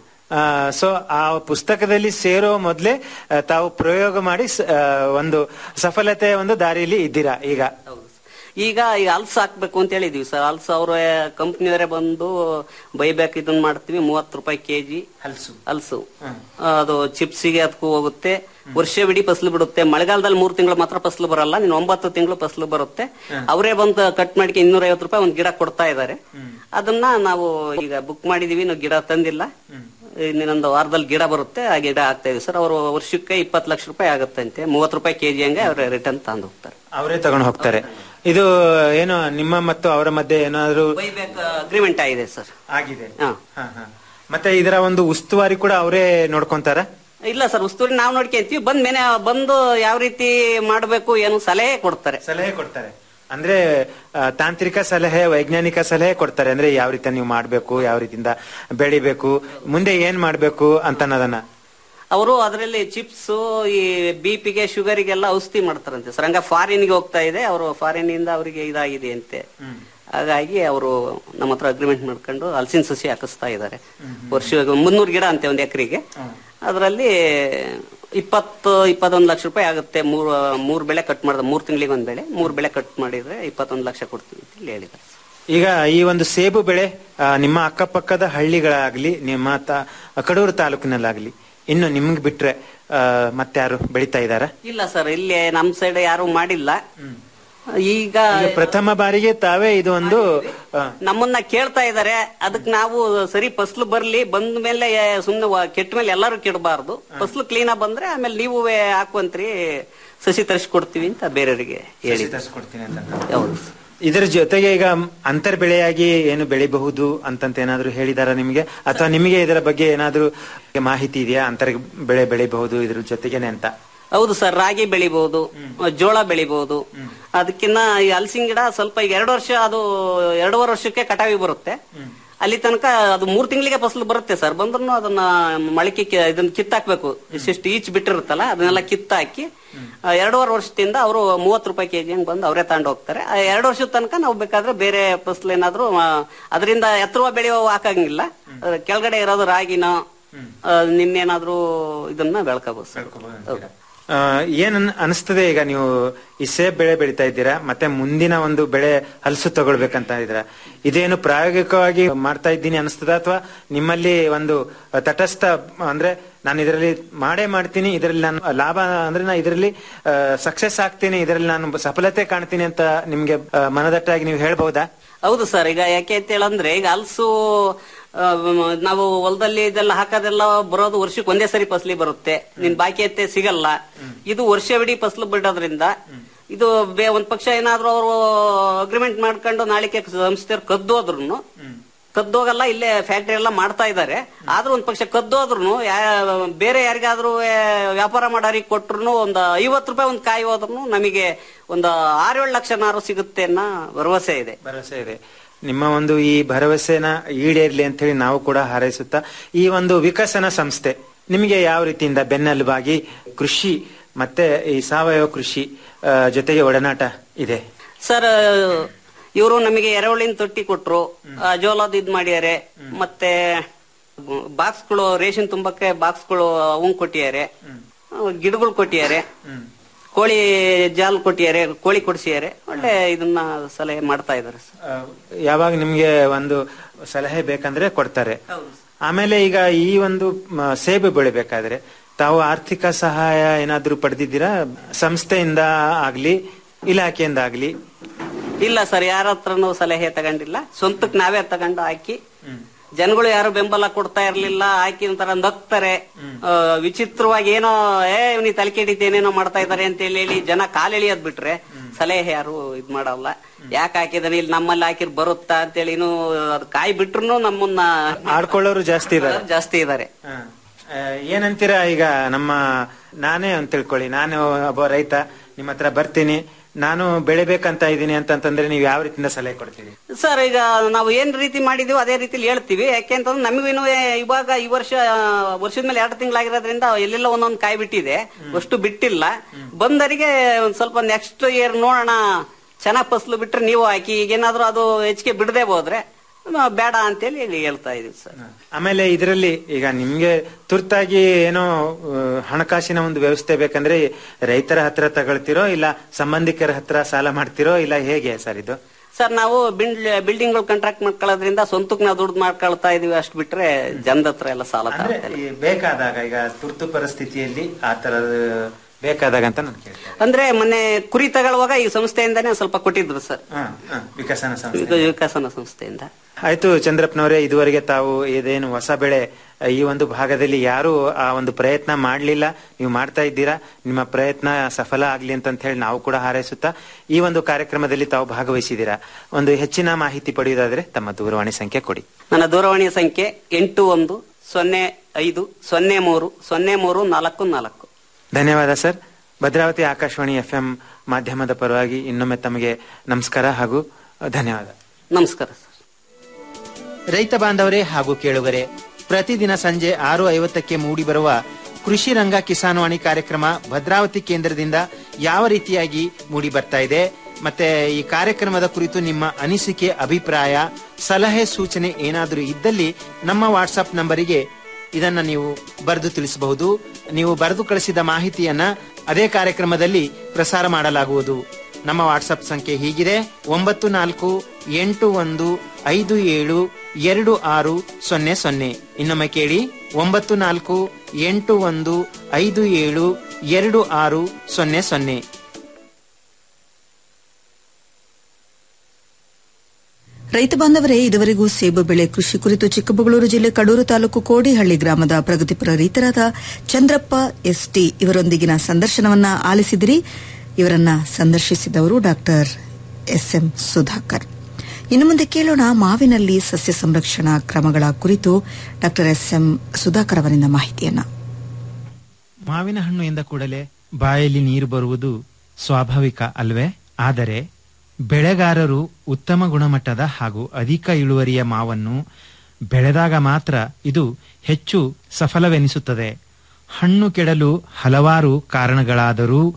ಸೊ ಆ ಪುಸ್ತಕದಲ್ಲಿ ಸೇರೋ ಮೊದಲೇ ಆ, ತಾವು ಪ್ರಯೋಗ ಮಾಡಿ ಸ- ಆ, ಒಂದು ಸಫಲತೆಯ ಒಂದು ದಾರಿಯಲ್ಲಿ ಇದ್ದೀರಾ ಈಗ ಈಗ ಈಗ ಹಲ್ಸ್ ಹಾಕ್ಬೇಕು ಅಂತ ಹೇಳಿದ್ವಿ ಸರ್ ಹಲ್ಸ್ ಅವ್ರ ಕಂಪ್ನಿಯವರೇ ಬಂದು ಬೈಬ್ಯಾಕ್ ಇದನ್ನ ಮಾಡ್ತೀವಿ ಮೂವತ್ತು ರೂಪಾಯಿ ಕೆಜಿ ಹಲ್ಸು ಹಲ್ಸು ಅದು ಚಿಪ್ಸಿಗೆ ಅದಕ್ಕೂ ಹೋಗುತ್ತೆ ವರ್ಷವಿಡೀ ಫಸಲು ಬಿಡುತ್ತೆ ಮಳೆಗಾಲದಲ್ಲಿ ಮೂರು ತಿಂಗಳು ಮಾತ್ರ ಫಸಲು ಬರಲ್ಲ ನೀನು ಒಂಬತ್ತು ತಿಂಗಳು ಫಸಲು ಬರುತ್ತೆ ಅವರೇ ಬಂದು ಕಟ್ ಮಾಡಿಕೆ ಇನ್ನೂರ ಐವತ್ತು ರೂಪಾಯಿ ಒಂದು ಗಿಡ ಕೊಡ್ತಾ ಇದ್ದಾರೆ ಅದನ್ನ ನಾವು ಈಗ ಬುಕ್ ಮಾಡಿದೀವಿ ನಾವು ಗಿಡ ತಂದಿಲ್ಲ ಇನ್ನೊಂದು ವಾರದಲ್ಲಿ ಗಿಡ ಬರುತ್ತೆ ಆ ಗಿಡ ಆಗ್ತಾ ಇದೆ ಸರ್ ಅವರು ವರ್ಷಕ್ಕೆ ಇಪ್ಪತ್ತು ಲಕ್ಷ ರೂಪಾಯಿ ಆಗುತ್ತೆ ಅಂತೆ ಮೂವತ್ತು ರೂಪಾಯಿ ಕೆಜಿ ಹಂಗೆ ಅವ್ರ ರಿಟರ್ನ್ ತಂದು ಹೋಗ್ತಾರೆ ಅವರೇ ತಗೊಂಡು ಹೋಗ್ತಾರೆ ಇದು ಏನು ನಿಮ್ಮ ಮತ್ತು ಅವರ ಮಧ್ಯೆ ಏನಾದ್ರು ಅಗ್ರಿಮೆಂಟ್ ಆಗಿದೆ ಸರ್ ಆಗಿದೆ ಹಾ ಹಾ, ಹಾ. ಮತ್ತೆ ಇದರ ಒಂದು ಉಸ್ತುವಾರಿ ಕೂಡ ಅವರೇ ನೋಡ್ಕೊಂತಾರ ಇಲ್ಲ ಸರ್ ಉಸ್ತುವಾರಿ ನಾವು ನೋಡ್ಕೊಂತೀವಿ ಬಂದ್ ಮೇಲೆ ಬಂದು ಯಾವ ರೀತಿ ಮಾಡಬೇಕು ಏನು ಸಲಹೆ ಕೊಡ್ತಾರೆ ಸಲಹೆ ಕೊಡ್ತಾರೆ ಅಂದ್ರೆ ಆ, ತಾಂತ್ರಿಕ ಸಲಹೆ ವೈಜ್ಞಾನಿಕ ಸಲಹೆ ಕೊಡ್ತಾರೆ ಅಂದ್ರೆ ಯಾವ ರೀತಿ ನೀವು ಮಾಡ್ಬೇಕು ಯಾವ ರೀತಿಯಿಂದ ಬೆಳಿಬೇಕು ಮುಂದೆ ಏನ್ ಮಾಡ್ಬೇಕು ಅಂತ ಅನ್ನೋದನ್ನ ಅವರು ಅದರಲ್ಲಿ ಚಿಪ್ಸ್ ಈ ಬಿಪಿಗೆ ಶುಗರಿಗೆಲ್ಲ ಔಷಧಿ ಮಾಡ್ತಾರಂತೆ ಸರ್ ಹಂಗ ಫಾರಿನ್ಗೆ ಹೋಗ್ತಾ ಇದೆ ಅವರು ಫಾರಿನ್ ಇಂದ ಅವರಿಗೆ ಇದಾಗಿದೆ ಅಂತೆ ಹಾಗಾಗಿ ಅವರು ನಮ್ಮ ಹತ್ರ ಅಗ್ರಿಮೆಂಟ್ ಮಾಡ್ಕೊಂಡು ಹಲಸಿನ ಸಸಿ ಹಾಕಿಸ್ತಾ ಇದ್ದಾರೆ ವರ್ಷ ಮುನ್ನೂರು ಗಿಡ ಅಂತೆ ಒಂದು ಎಕರೆಗೆ ಅದರಲ್ಲಿ ಇಪ್ಪತ್ತು ಇಪ್ಪತ್ತೊಂದು ಲಕ್ಷ ರೂಪಾಯಿ ಆಗುತ್ತೆ ಮೂರು ಮೂರು ಬೆಳೆ ಕಟ್ ಮಾಡಿದ ಮೂರು ತಿಂಗಳಿಗೆ ಒಂದು ಬೆಳೆ ಮೂರು ಬೆಳೆ ಕಟ್ ಮಾಡಿದ್ರೆ ಇಪ್ಪತ್ತೊಂದು ಲಕ್ಷ ಕೊಡ್ತೀವಿ ಅಂತ ಹೇಳಿ ಹೇಳಿದ್ದಾರೆ ಈಗ ಈ ಒಂದು ಸೇಬು ಬೆಳೆ ಆ, ನಿಮ್ಮ ಅಕ್ಕಪಕ್ಕದ ಹಳ್ಳಿಗಳಾಗ್ಲಿ ನಿಮ್ಮ ತಾ- ಕಡೂರು ತಾಲೂಕಿನಲ್ಲಾಗ್ಲಿ ಇನ್ನು ನಿಮ್ಗೆ ಬಿಟ್ರೆ ಆ, ಮತ್ತಾರು ಬೆಳಿತಾ ಇದಾರ ಇಲ್ಲ ಸರ್ ಇಲ್ಲಿ ನಮ್ ಸೈಡ್ ಯಾರು ಮಾಡಿಲ್ಲ ಈಗ ಪ್ರಥಮ ಬಾರಿಗೆ ತಾವೇ ಇದು ಒಂದು ಆ, ನಮ್ಮನ್ನ ಕೇಳ್ತಾ ಇದಾರೆ ಅದಕ್ ನಾವು ಸರಿ ಫಸ್ಲು ಬರ್ಲಿ ಬಂದ ಮೇಲೆ ಸುಮ್ನೆ ವ- ಕೆಟ್ಟ ಮೇಲೆ ಎಲ್ಲರೂ ಕೆಡಬಾರ್ದು ಫಸ್ಲು ಕ್ಲೀನ್ ಬಂದ್ರೆ ಆಮೇಲೆ ನೀವು ಹಾಕುವಂತ್ರಿ ಸಸಿ ತರಿಸ್ಕೊಡ್ತೀವಿ ಅಂತ ಬೇರೆಯವರಿಗೆ ಹೇಳಿ ತರಿಸ್ಕೊಡ್ತೀನಿ ಅಂತ ಹೌದು ಇದರ ಜೊತೆಗೆ ಈಗ ಅಂತರ್ ಬೆಳೆಯಾಗಿ ಏನು ಬೆಳಿಬಹುದು ಅಂತಂತ ಏನಾದ್ರು ಹೇಳಿದಾರ ನಿಮಗೆ ಅಥವಾ ನಿಮಗೆ ಇದರ ಬಗ್ಗೆ ಏನಾದ್ರು ಮಾಹಿತಿ ಇದೆಯಾ ಅಂತರ್ ಬೆಳೆ ಬೆಳಿಬಹುದು ಇದ್ರ ಜೊತೆಗೇನೆ ಅಂತ ಹೌದು ಸರ್ ರಾಗಿ ಬೆಳಿಬಹುದು ಜೋಳ ಬೆಳಿಬಹುದು ಅದಕ್ಕಿನ್ನ ಈ ಹಲಸಿನ ಗಿಡ ಸ್ವಲ್ಪ ಈಗ ಎರಡು ವರ್ಷ ಅದು ಎರಡೂವರೆ ವರ್ಷಕ್ಕೆ ಕಟಾವಿ ಬರುತ್ತೆ ಅಲ್ಲಿ ತನಕ ಅದು ಮೂರ್ ತಿಂಗಳಿಗೆ ಫಸಲು ಬರುತ್ತೆ ಸರ್ ಬಂದ್ರು ಅದನ್ನ ಮೊಳಕೆ ಕಿ- ಇದನ್ನ ಕಿತ್ತಾಕ್ಬೇಕು ಇಷ್ಟಿಷ್ಟು ಈಚ್ ಬಿಟ್ಟಿರುತ್ತಲ್ಲ ಅದನ್ನೆಲ್ಲ ಕಿತ್ತಾಕಿ ಆ, ಎರಡೂವರೆ ವರ್ಷದಿಂದ ಅವರು ಮೂವತ್ತು ರೂಪಾಯಿ ಕೆಜಿ ಹಂಗ್ ಬಂದು ಅವರೇ ತಗೊಂಡು ಹೋಗ್ತಾರೆ ಆ ಎರಡು ವರ್ಷದ ತನಕ ನಾವು ಬೇಕಾದ್ರೆ ಬೇರೆ ಫಸಲು ಏನಾದ್ರು ಆ, ಅದರಿಂದ ಎತ್ತರವ ಬೆಳೆಯುವ ಹಾಕಂಗಿಲ್ಲ ಅದ್ರ ಕೆಳಗಡೆ ಇರೋದು ರಾಗಿನೋ ಆ, ನಿನ್ನೇನಾದ್ರೂ ಇದನ್ನ ಬೆಳ್ಕೋಬಹುದು ಸರ್ ಹೌದು. ಆ, ಏನ್ ಅನ್- ಅನಿಸ್ತದೆ ಈಗ ನೀವು ಈ ಸೇಬ್ ಬೆಳೆ ಬೆಳಿತಾ ಇದ್ದೀರಾ ಮತ್ತೆ ಮುಂದಿನ ಒಂದು ಬೆಳೆ ಹಲಸು ತಗೊಳ್ಬೇಕಂತ ಇದ್ದೀರಾ ಇದೇನು ಪ್ರಾಯೋಗಿಕವಾಗಿ ಮಾಡ್ತಾ ಇದ್ದೀನಿ ಅನಿಸ್ತದ ಅಥವಾ ನಿಮ್ಮಲ್ಲಿ ಒಂದು ತಟಸ್ಥ ಅಂದ್ರೆ ನಾನು ಇದರಲ್ಲಿ ಮಾಡೇ ಮಾಡ್ತೀನಿ ಇದರಲ್ಲಿ ನಾನು ಲಾಭ ಅಂದ್ರೆ ನಾನು ಇದರಲ್ಲಿ ಸಕ್ಸಸ್ ಆಗ್ತೀನಿ ಇದರಲ್ಲಿ ನಾನು ಸಫಲತೆ ಕಾಣ್ತೀನಿ ಅಂತ ನಿಮ್ಗೆ ಆ, ಮನದಟ್ಟಾಗಿ ನೀವು ಹೇಳ್ಬಹುದಾ ಹೌದು ಸರ್ ಈಗ ಯಾಕೆ ಅಂತ ಹೇಳಂದ್ರೆ ಈಗ ಹಲಸು ಆ, ಮ್, ನಾವು ಹೊಲದಲ್ಲಿ ಇದೆಲ್ಲ ಹಾಕೋದೆಲ್ಲ ಬರೋದು ವರ್ಷಕ್ಕೆ ಒಂದೇ ಸರಿ ಫಸಲಿ ಬರುತ್ತೆ ನಿನ್ ಬಾಕಿ ಎತ್ತೆ ಸಿಗಲ್ಲ ಇದು ವರ್ಷವಿಡೀ ಫಸಲು ಬಿಡೋದ್ರಿಂದ ಇದು ಬೇ ಒಂದ್ ಪಕ್ಷ ಏನಾದ್ರೂ ಅವರು ಅಗ್ರಿಮೆಂಟ್ ಮಾಡ್ಕೊಂಡು ನಾಳಿಕೆ ಸಂಸ್ಥೆಯವ್ರು ಕದ್ದೋದ್ರು ಕದ್ದೋಗಲ್ಲ ಇಲ್ಲೇ ಫ್ಯಾಕ್ಟರಿ ಎಲ್ಲ ಮಾಡ್ತಾ ಇದ್ದಾರೆ ಆದ್ರೂ ಒಂದ್ ಪಕ್ಷ ಕದ್ದೋದ್ರು ಬೇರೆ ಯಾರಿಗಾದ್ರೂ ಆ, ವ್ಯಾಪಾರ ಮಾಡೋರಿಗೆ ಕೊಟ್ರು ಒಂದು ಐವತ್ತು ರೂಪಾಯಿ ಒಂದು ಕಾಯಿ ಹೋದ್ರು ನಮಗೆ ಒಂದು ಆರೇಳು ಲಕ್ಷ ನಾರು ಸಿಗುತ್ತೆ ಅನ್ನೋ ಭರವಸೆ ಇದೆ ಭರವಸೆ ಇದೆ ನಿಮ್ಮ ಒಂದು ಈ ಭರವಸೆನ ಈಡೇರ್ಲಿ ಅಂತ ಹೇಳಿ ನಾವು ಕೂಡ ಹಾರೈಸುತ್ತಾ ಈ ಒಂದು ವಿಕಸನ ಸಂಸ್ಥೆ ನಿಮಗೆ ಯಾವ ರೀತಿಯಿಂದ ಬೆನ್ನೆಲುಬಾಗಿ ಕೃಷಿ ಮತ್ತೆ ಈ ಸಾವಯವ ಕೃಷಿ ಆ, ಜೊತೆಗೆ ಒಡನಾಟ ಇದೆ ಸರ್ ಇವರು ನಮಗೆ ಎರೆಹುಳಿನ ತೊಟ್ಟಿ ಕೊಟ್ರು ಆ, ಜೋಳದ ಇದ್ ಮಾಡ್ಯಾರೆ ಮತ್ತೆ ಬಾಕ್ಸ್ಗಳು ರೇಷನ್ ತುಂಬಕ್ಕೆ ಬಾಕ್ಸ್ಗಳು ಅವಂಗ್ ಕೊಟ್ಟಿದ್ದಾರೆ ಗಿಡಗಳು ಕೊಟ್ಟಿದ್ದಾರೆ ಕೋಳಿ ಜಾಲ್ ಕೊಟ್ಟಿದ್ದಾರೆ ಕೋಳಿ ಕೊಡಿಸಿದ್ದಾರೆ ಒಳ್ಳೆ ಇದನ್ನ ಸಲಹೆ ಮಾಡ್ತಾ ಇದ್ದಾರೆ ಸರ್ ಆ, ಯಾವಾಗ ನಿಮ್ಗೆ ಒಂದು ಸಲಹೆ ಬೇಕಂದ್ರೆ ಕೊಡ್ತಾರೆ ಆಮೇಲೆ ಈಗ ಈ ಒಂದು ಮ, ಸೇಬು ಬೆಳಿಬೇಕಾದ್ರೆ ತಾವು ಆರ್ಥಿಕ ಸಹಾಯ ಏನಾದ್ರೂ ಪಡೆದಿದ್ದೀರಾ ಸಂಸ್ಥೆಯಿಂದ ಆಗ್ಲಿ ಇಲಾಖೆಯಿಂದ ಆಗ್ಲಿ ಇಲ್ಲ ಸರ್ ಯಾರ ಹತ್ರನೂ ಸಲಹೆ ತಗೊಂಡಿಲ್ಲ ಸ್ವಂತಕ್ ನಾವೇ ತಗೊಂಡು ಹಾಕಿ ಜನಗಳು ಯಾರು ಬೆಂಬಲ ಕೊಡ್ತಾ ಇರ್ಲಿಲ್ಲ ಹಾಕಿ ಒಂಥರ ನಗ್ತಾರೆ ಆ, ವಿಚಿತ್ರವಾಗಿ ಏನೋ ಏ ಇವ್ನಿಗೆ ತಲೆ ಕೆಟ್ಟಿದ್ದು ಏನೇನೋ ಮಾಡ್ತಾ ಇದಾರೆ ಅಂತ ಹೇಳಿ ಹೇಳಿ ಜನ ಕಾಲೆಳಿಯೋದ್ ಬಿಟ್ರೆ ಸಲಹೆ ಯಾರು ಇದ್ ಮಾಡಲ್ಲ ಯಾಕೆ ಹಾಕಿದಾನೆ ಇಲ್ಲಿ ನಮ್ಮಲ್ಲಿ ಹಾಕಿರ್ ಬರುತ್ತಾ ಅಂತೇಳಿ ಇನ್ನು ಅದ್ ಕಾಯಿ ಬಿಟ್ರು ನಮ್ಮನ್ನ ಆಡ್ಕೊಳ್ಳೋರು ಜಾಸ್ತಿ ಇದಾರೆ ಜಾಸ್ತಿ ಇದಾರೆ ಆ, ಏನಂತೀರಾ ಈಗ ನಮ್ಮ ನಾನೇ ಅಂತ ತಿಳ್ಕೊಳ್ಳಿ ನಾನು ಒಬ್ಬ ರೈತ ನಿಮ್ಮ ಹತ್ರ ಬರ್ತೀನಿ ನಾನು ಬೆಳಿಬೇಕಂತ ಇದ್ದೀನಿ ಅಂತಂತಂದ್ರೆ ನೀವು ಯಾವ ರೀತಿಯಿಂದ ಸಲಹೆ ಕೊಡ್ತೀರಿ ಸರ್ ಈಗ ನಾವು ಏನ್ ರೀತಿ ಮಾಡಿದೀವೋ ಅದೇ ರೀತಿಲಿ ಹೇಳ್ತೀವಿ ಯಾಕೆ ಅಂತಂದ್ರೆ ನಮಗೂ ಇವಾಗ ಈ ವರ್ಷ ಆ, ವರ್ಷದ ಮೇಲೆ ಎರಡು ತಿಂಗಳಾಗಿರೋದ್ರಿಂದ ಎಲ್ಲೆಲ್ಲ ಒಂದೊಂದು ಕಾಯಿ ಬಿಟ್ಟಿದೆ ಅಷ್ಟು ಬಿಟ್ಟಿಲ್ಲ ಬಂದರಿಗೆ ಒಂದ್ ಸ್ವಲ್ಪ ನೆಕ್ಸ್ಟ್ ಇಯರ್ ನೋಡೋಣ ಚೆನ್ನಾಗ್ ಫಸಲು ಬಿಟ್ರೆ ನೀವು ಹಾಕಿ ಈಗೇನಾದ್ರೂ ಅದು ಹೆಚ್ಚಿಗೆ ಬಿಡದೆ ಹೋದ್ರೆ ಆ, ಬೇಡ ಅಂತೇಳಿ ಇಲ್ಲಿ ಹೇಳ್ತಾ ಇದೀವಿ ಸರ್ ಆಮೇಲೆ ಇದರಲ್ಲಿ ಈಗ ನಿಮ್ಗೆ ತುರ್ತಾಗಿ ಏನೋ ಆ, ಹಣಕಾಸಿನ ಒಂದು ವ್ಯವಸ್ಥೆ ಬೇಕಂದ್ರೆ ರೈತರ ಹತ್ರ ತಗೊಳ್ತಿರೋ ಇಲ್ಲ ಸಂಬಂಧಿಕರ ಹತ್ರ ಸಾಲ ಮಾಡ್ತಿರೋ ಇಲ್ಲ ಹೇಗೆ ಸರ್ ಇದು ಸರ್ ನಾವು ಬಿಲ್ಡಿಂಗ್ ಕಾಂಟ್ರಾಕ್ಟ್ ಮಾಡ್ಕೊಳ್ಳೋದ್ರಿಂದ ಸ್ವಂತಕ್ಕೆ ನಾವು ದುಡ್ಡು ಮಾಡ್ಕೊಳ್ತಾ ಇದೀವಿ ಅಷ್ಟು ಬಿಟ್ರೆ ಜನದ ಹತ್ರ ಎಲ್ಲ ಸಾಲ ಅಂದ್ರೆ ತಗೊಳ್ತಾ ಈ ಬೇಕಾದಾಗ ಈಗ ತುರ್ತು ಪರಿಸ್ಥಿತಿಯಲ್ಲಿ ಆ ತರದ ಬೇಕಾದಾಗ ಅಂತ ನಾನು ಕೇಳ್ತೇನೆ ಅಂದ್ರೆ ಮೊನ್ನೆ ಕುರಿ ತಗೊಳ್ಳುವಾಗ ಈ ಸಂಸ್ಥೆಯಿಂದಾನೇ ಸ್ವಲ್ಪ ಕೊಟ್ಟಿದ್ರು ಸರ್ ಹಾ, ಹಾ, ವಿಕಸನ ಸಂಸ್ಥೆ ಇದು ವಿಕಸನ ಸಂಸ್ಥೆಯಿಂದ ಆಯ್ತು ಚಂದ್ರಪ್ಪನವರೇ ಇದುವರೆಗೆ ತಾವು ಇದೇನು ಹೊಸ ಬೆಳೆ ಆ, ಈ ಒಂದು ಭಾಗದಲ್ಲಿ ಯಾರು ಆ ಒಂದು ಪ್ರಯತ್ನ ಮಾಡ್ಲಿಲ್ಲ ನೀವು ಮಾಡ್ತಾ ಇದ್ದೀರಾ ನಿಮ್ಮ ಪ್ರಯತ್ನ ಸಫಲ ಆಗ್ಲಿ ಅಂತ ಹೇಳಿ ನಾವು ಕೂಡ ಹಾರೈಸುತ್ತಾ ಈ ಒಂದು ಕಾರ್ಯಕ್ರಮದಲ್ಲಿ ತಾವು ಭಾಗವಹಿಸಿದ್ದೀರಾ ಒಂದು ಹೆಚ್ಚಿನ ಮಾಹಿತಿ ಪಡೆಯುವುದಾದ್ರೆ ತಮ್ಮ ದೂರವಾಣಿ ಸಂಖ್ಯೆ ಕೊಡಿ ನನ್ನ ದೂರವಾಣಿ ಸಂಖ್ಯೆ ಎಂಟು ಒಂದು ಸೊನ್ನೆ ಐದು ಸೊನ್ನೆ ಮೂರು ಸೊನ್ನೆ ಮೂರು ನಾಲ್ಕು ನಾಲ್ಕು ಧನ್ಯವಾದ sir Bhadravati Akashvani F M ಮಾಧ್ಯಮದ ಪರವಾಗಿ ಇನ್ನೊಮ್ಮೆ ತಮಗೆ ನಮಸ್ಕಾರ ಹಾಗೂ ಧನ್ಯವಾದ ನಮಸ್ಕಾರ ಸರ್ ರೈತ ಬಾಂಧವರೇ ಹಾಗೂ ಕೇಳುಗರೆ ಪ್ರತಿದಿನ ಸಂಜೆ ಆರು ಐವತ್ತಕ್ಕೆ ಮೂಡಿಬರುವ ಕೃಷಿ ರಂಗ ಕಿಸಾನ್ವಾಣಿ ಕಾರ್ಯಕ್ರಮ ಭದ್ರಾವತಿ ಕೇಂದ್ರದಿಂದ ಯಾವ ರೀತಿಯಾಗಿ ಮೂಡಿ ಬರ್ತಾ ಇದೆ ಮತ್ತೆ ಈ ಕಾರ್ಯಕ್ರಮದ ಕುರಿತು ನಿಮ್ಮ ಅನಿಸಿಕೆ ಅಭಿಪ್ರಾಯ ಸಲಹೆ ಸೂಚನೆ ಏನಾದರೂ ಇದ್ದಲ್ಲಿ ನಮ್ಮ ವಾಟ್ಸಪ್ ನಂಬರಿಗೆ ಇದನ್ನ ನೀವು ಬರೆದು ತಿಳಿಸಬಹುದು ನೀವು ಬರೆದು ಕಳಿಸಿದ ಮಾಹಿತಿಯನ್ನ ಅದೇ ಕಾರ್ಯಕ್ರಮದಲ್ಲಿ ಪ್ರಸಾರ ಮಾಡಲಾಗುವುದು ನಮ್ಮ ವಾಟ್ಸಪ್ ಸಂಖ್ಯೆ ಹೀಗಿದೆ ಒಂಬತ್ತು ನಾಲ್ಕು ಎಂಟು ಒಂದು ಐದು ಏಳು ಎರಡು ಆರು ಸೊನ್ನೆ ಸೊನ್ನೆ ಇನ್ನೊಮ್ಮೆ ಕೇಳಿ ಒಂಬತ್ತು ನಾಲ್ಕು ಎಂಟು ಒಂದು ಐದು ಏಳು ಎರಡು ಆರು ಸೊನ್ನೆ ಸೊನ್ನೆ ರೈತ ಬಾಂಧವರೇ ಇದುವರೆಗೂ ಸೇಬು ಬೆಳೆ ಕೃಷಿ ಕುರಿತು ಚಿಕ್ಕಮಗಳೂರು ಜಿಲ್ಲೆ ಕಡೂರು ತಾಲೂಕು ಕೋಡಿಹಳ್ಳಿ ಗ್ರಾಮದ ಪ್ರಗತಿಪರ ರೈತರಾದ ಚಂದ್ರಪ್ಪ ಎಸ್ಟಿ ಇವರೊಂದಿಗಿನ ಸಂದರ್ಶನವನ್ನ ಆಲಿಸಿದಿರಿ ಇವರನ್ನ ಸಂದರ್ಶಿಸಿದವರು ಡಾಕ್ಟರ್ ಎಸ್ಎಂ ಸುಧಾಕರ್ ಇನ್ನು ಮುಂದೆ ಕೇಳೋಣ ಮಾವಿನಲ್ಲಿ ಸಸ್ಯ ಸಂರಕ್ಷಣಾ ಕ್ರಮಗಳ ಕುರಿತು ಡಾಕ್ಟರ್ ಎಸ್ಎಂ ಸುಧಾಕರ್ ಅವರಿಂದ ಮಾಹಿತಿಯನ್ನ ಮಾವಿನ ಹಣ್ಣು ಎಂದ ಕೂಡಲೇ ಬಾಯಲ್ಲಿ ನೀರು ಬರುವುದು ಸ್ವಾಭಾವಿಕ ಅಲ್ವೇ ಆದರೆ ಬೆಳೆಗಾರರು ಉತ್ತಮ ಗುಣಮಟ್ಟದ ಹಾಗೂ ಅಧಿಕ ಇಳುವರಿಯ ಮಾವನ್ನು ಬೆಳೆದಾಗ ಮಾತ್ರ ಇದು ಹೆಚ್ಚು ಸಫಲವೆನಿಸುತ್ತದೆ ಹಣ್ಣು ಕೆಡಲು ಹಲವಾರು ಕಾರಣಗಳಾದರೂ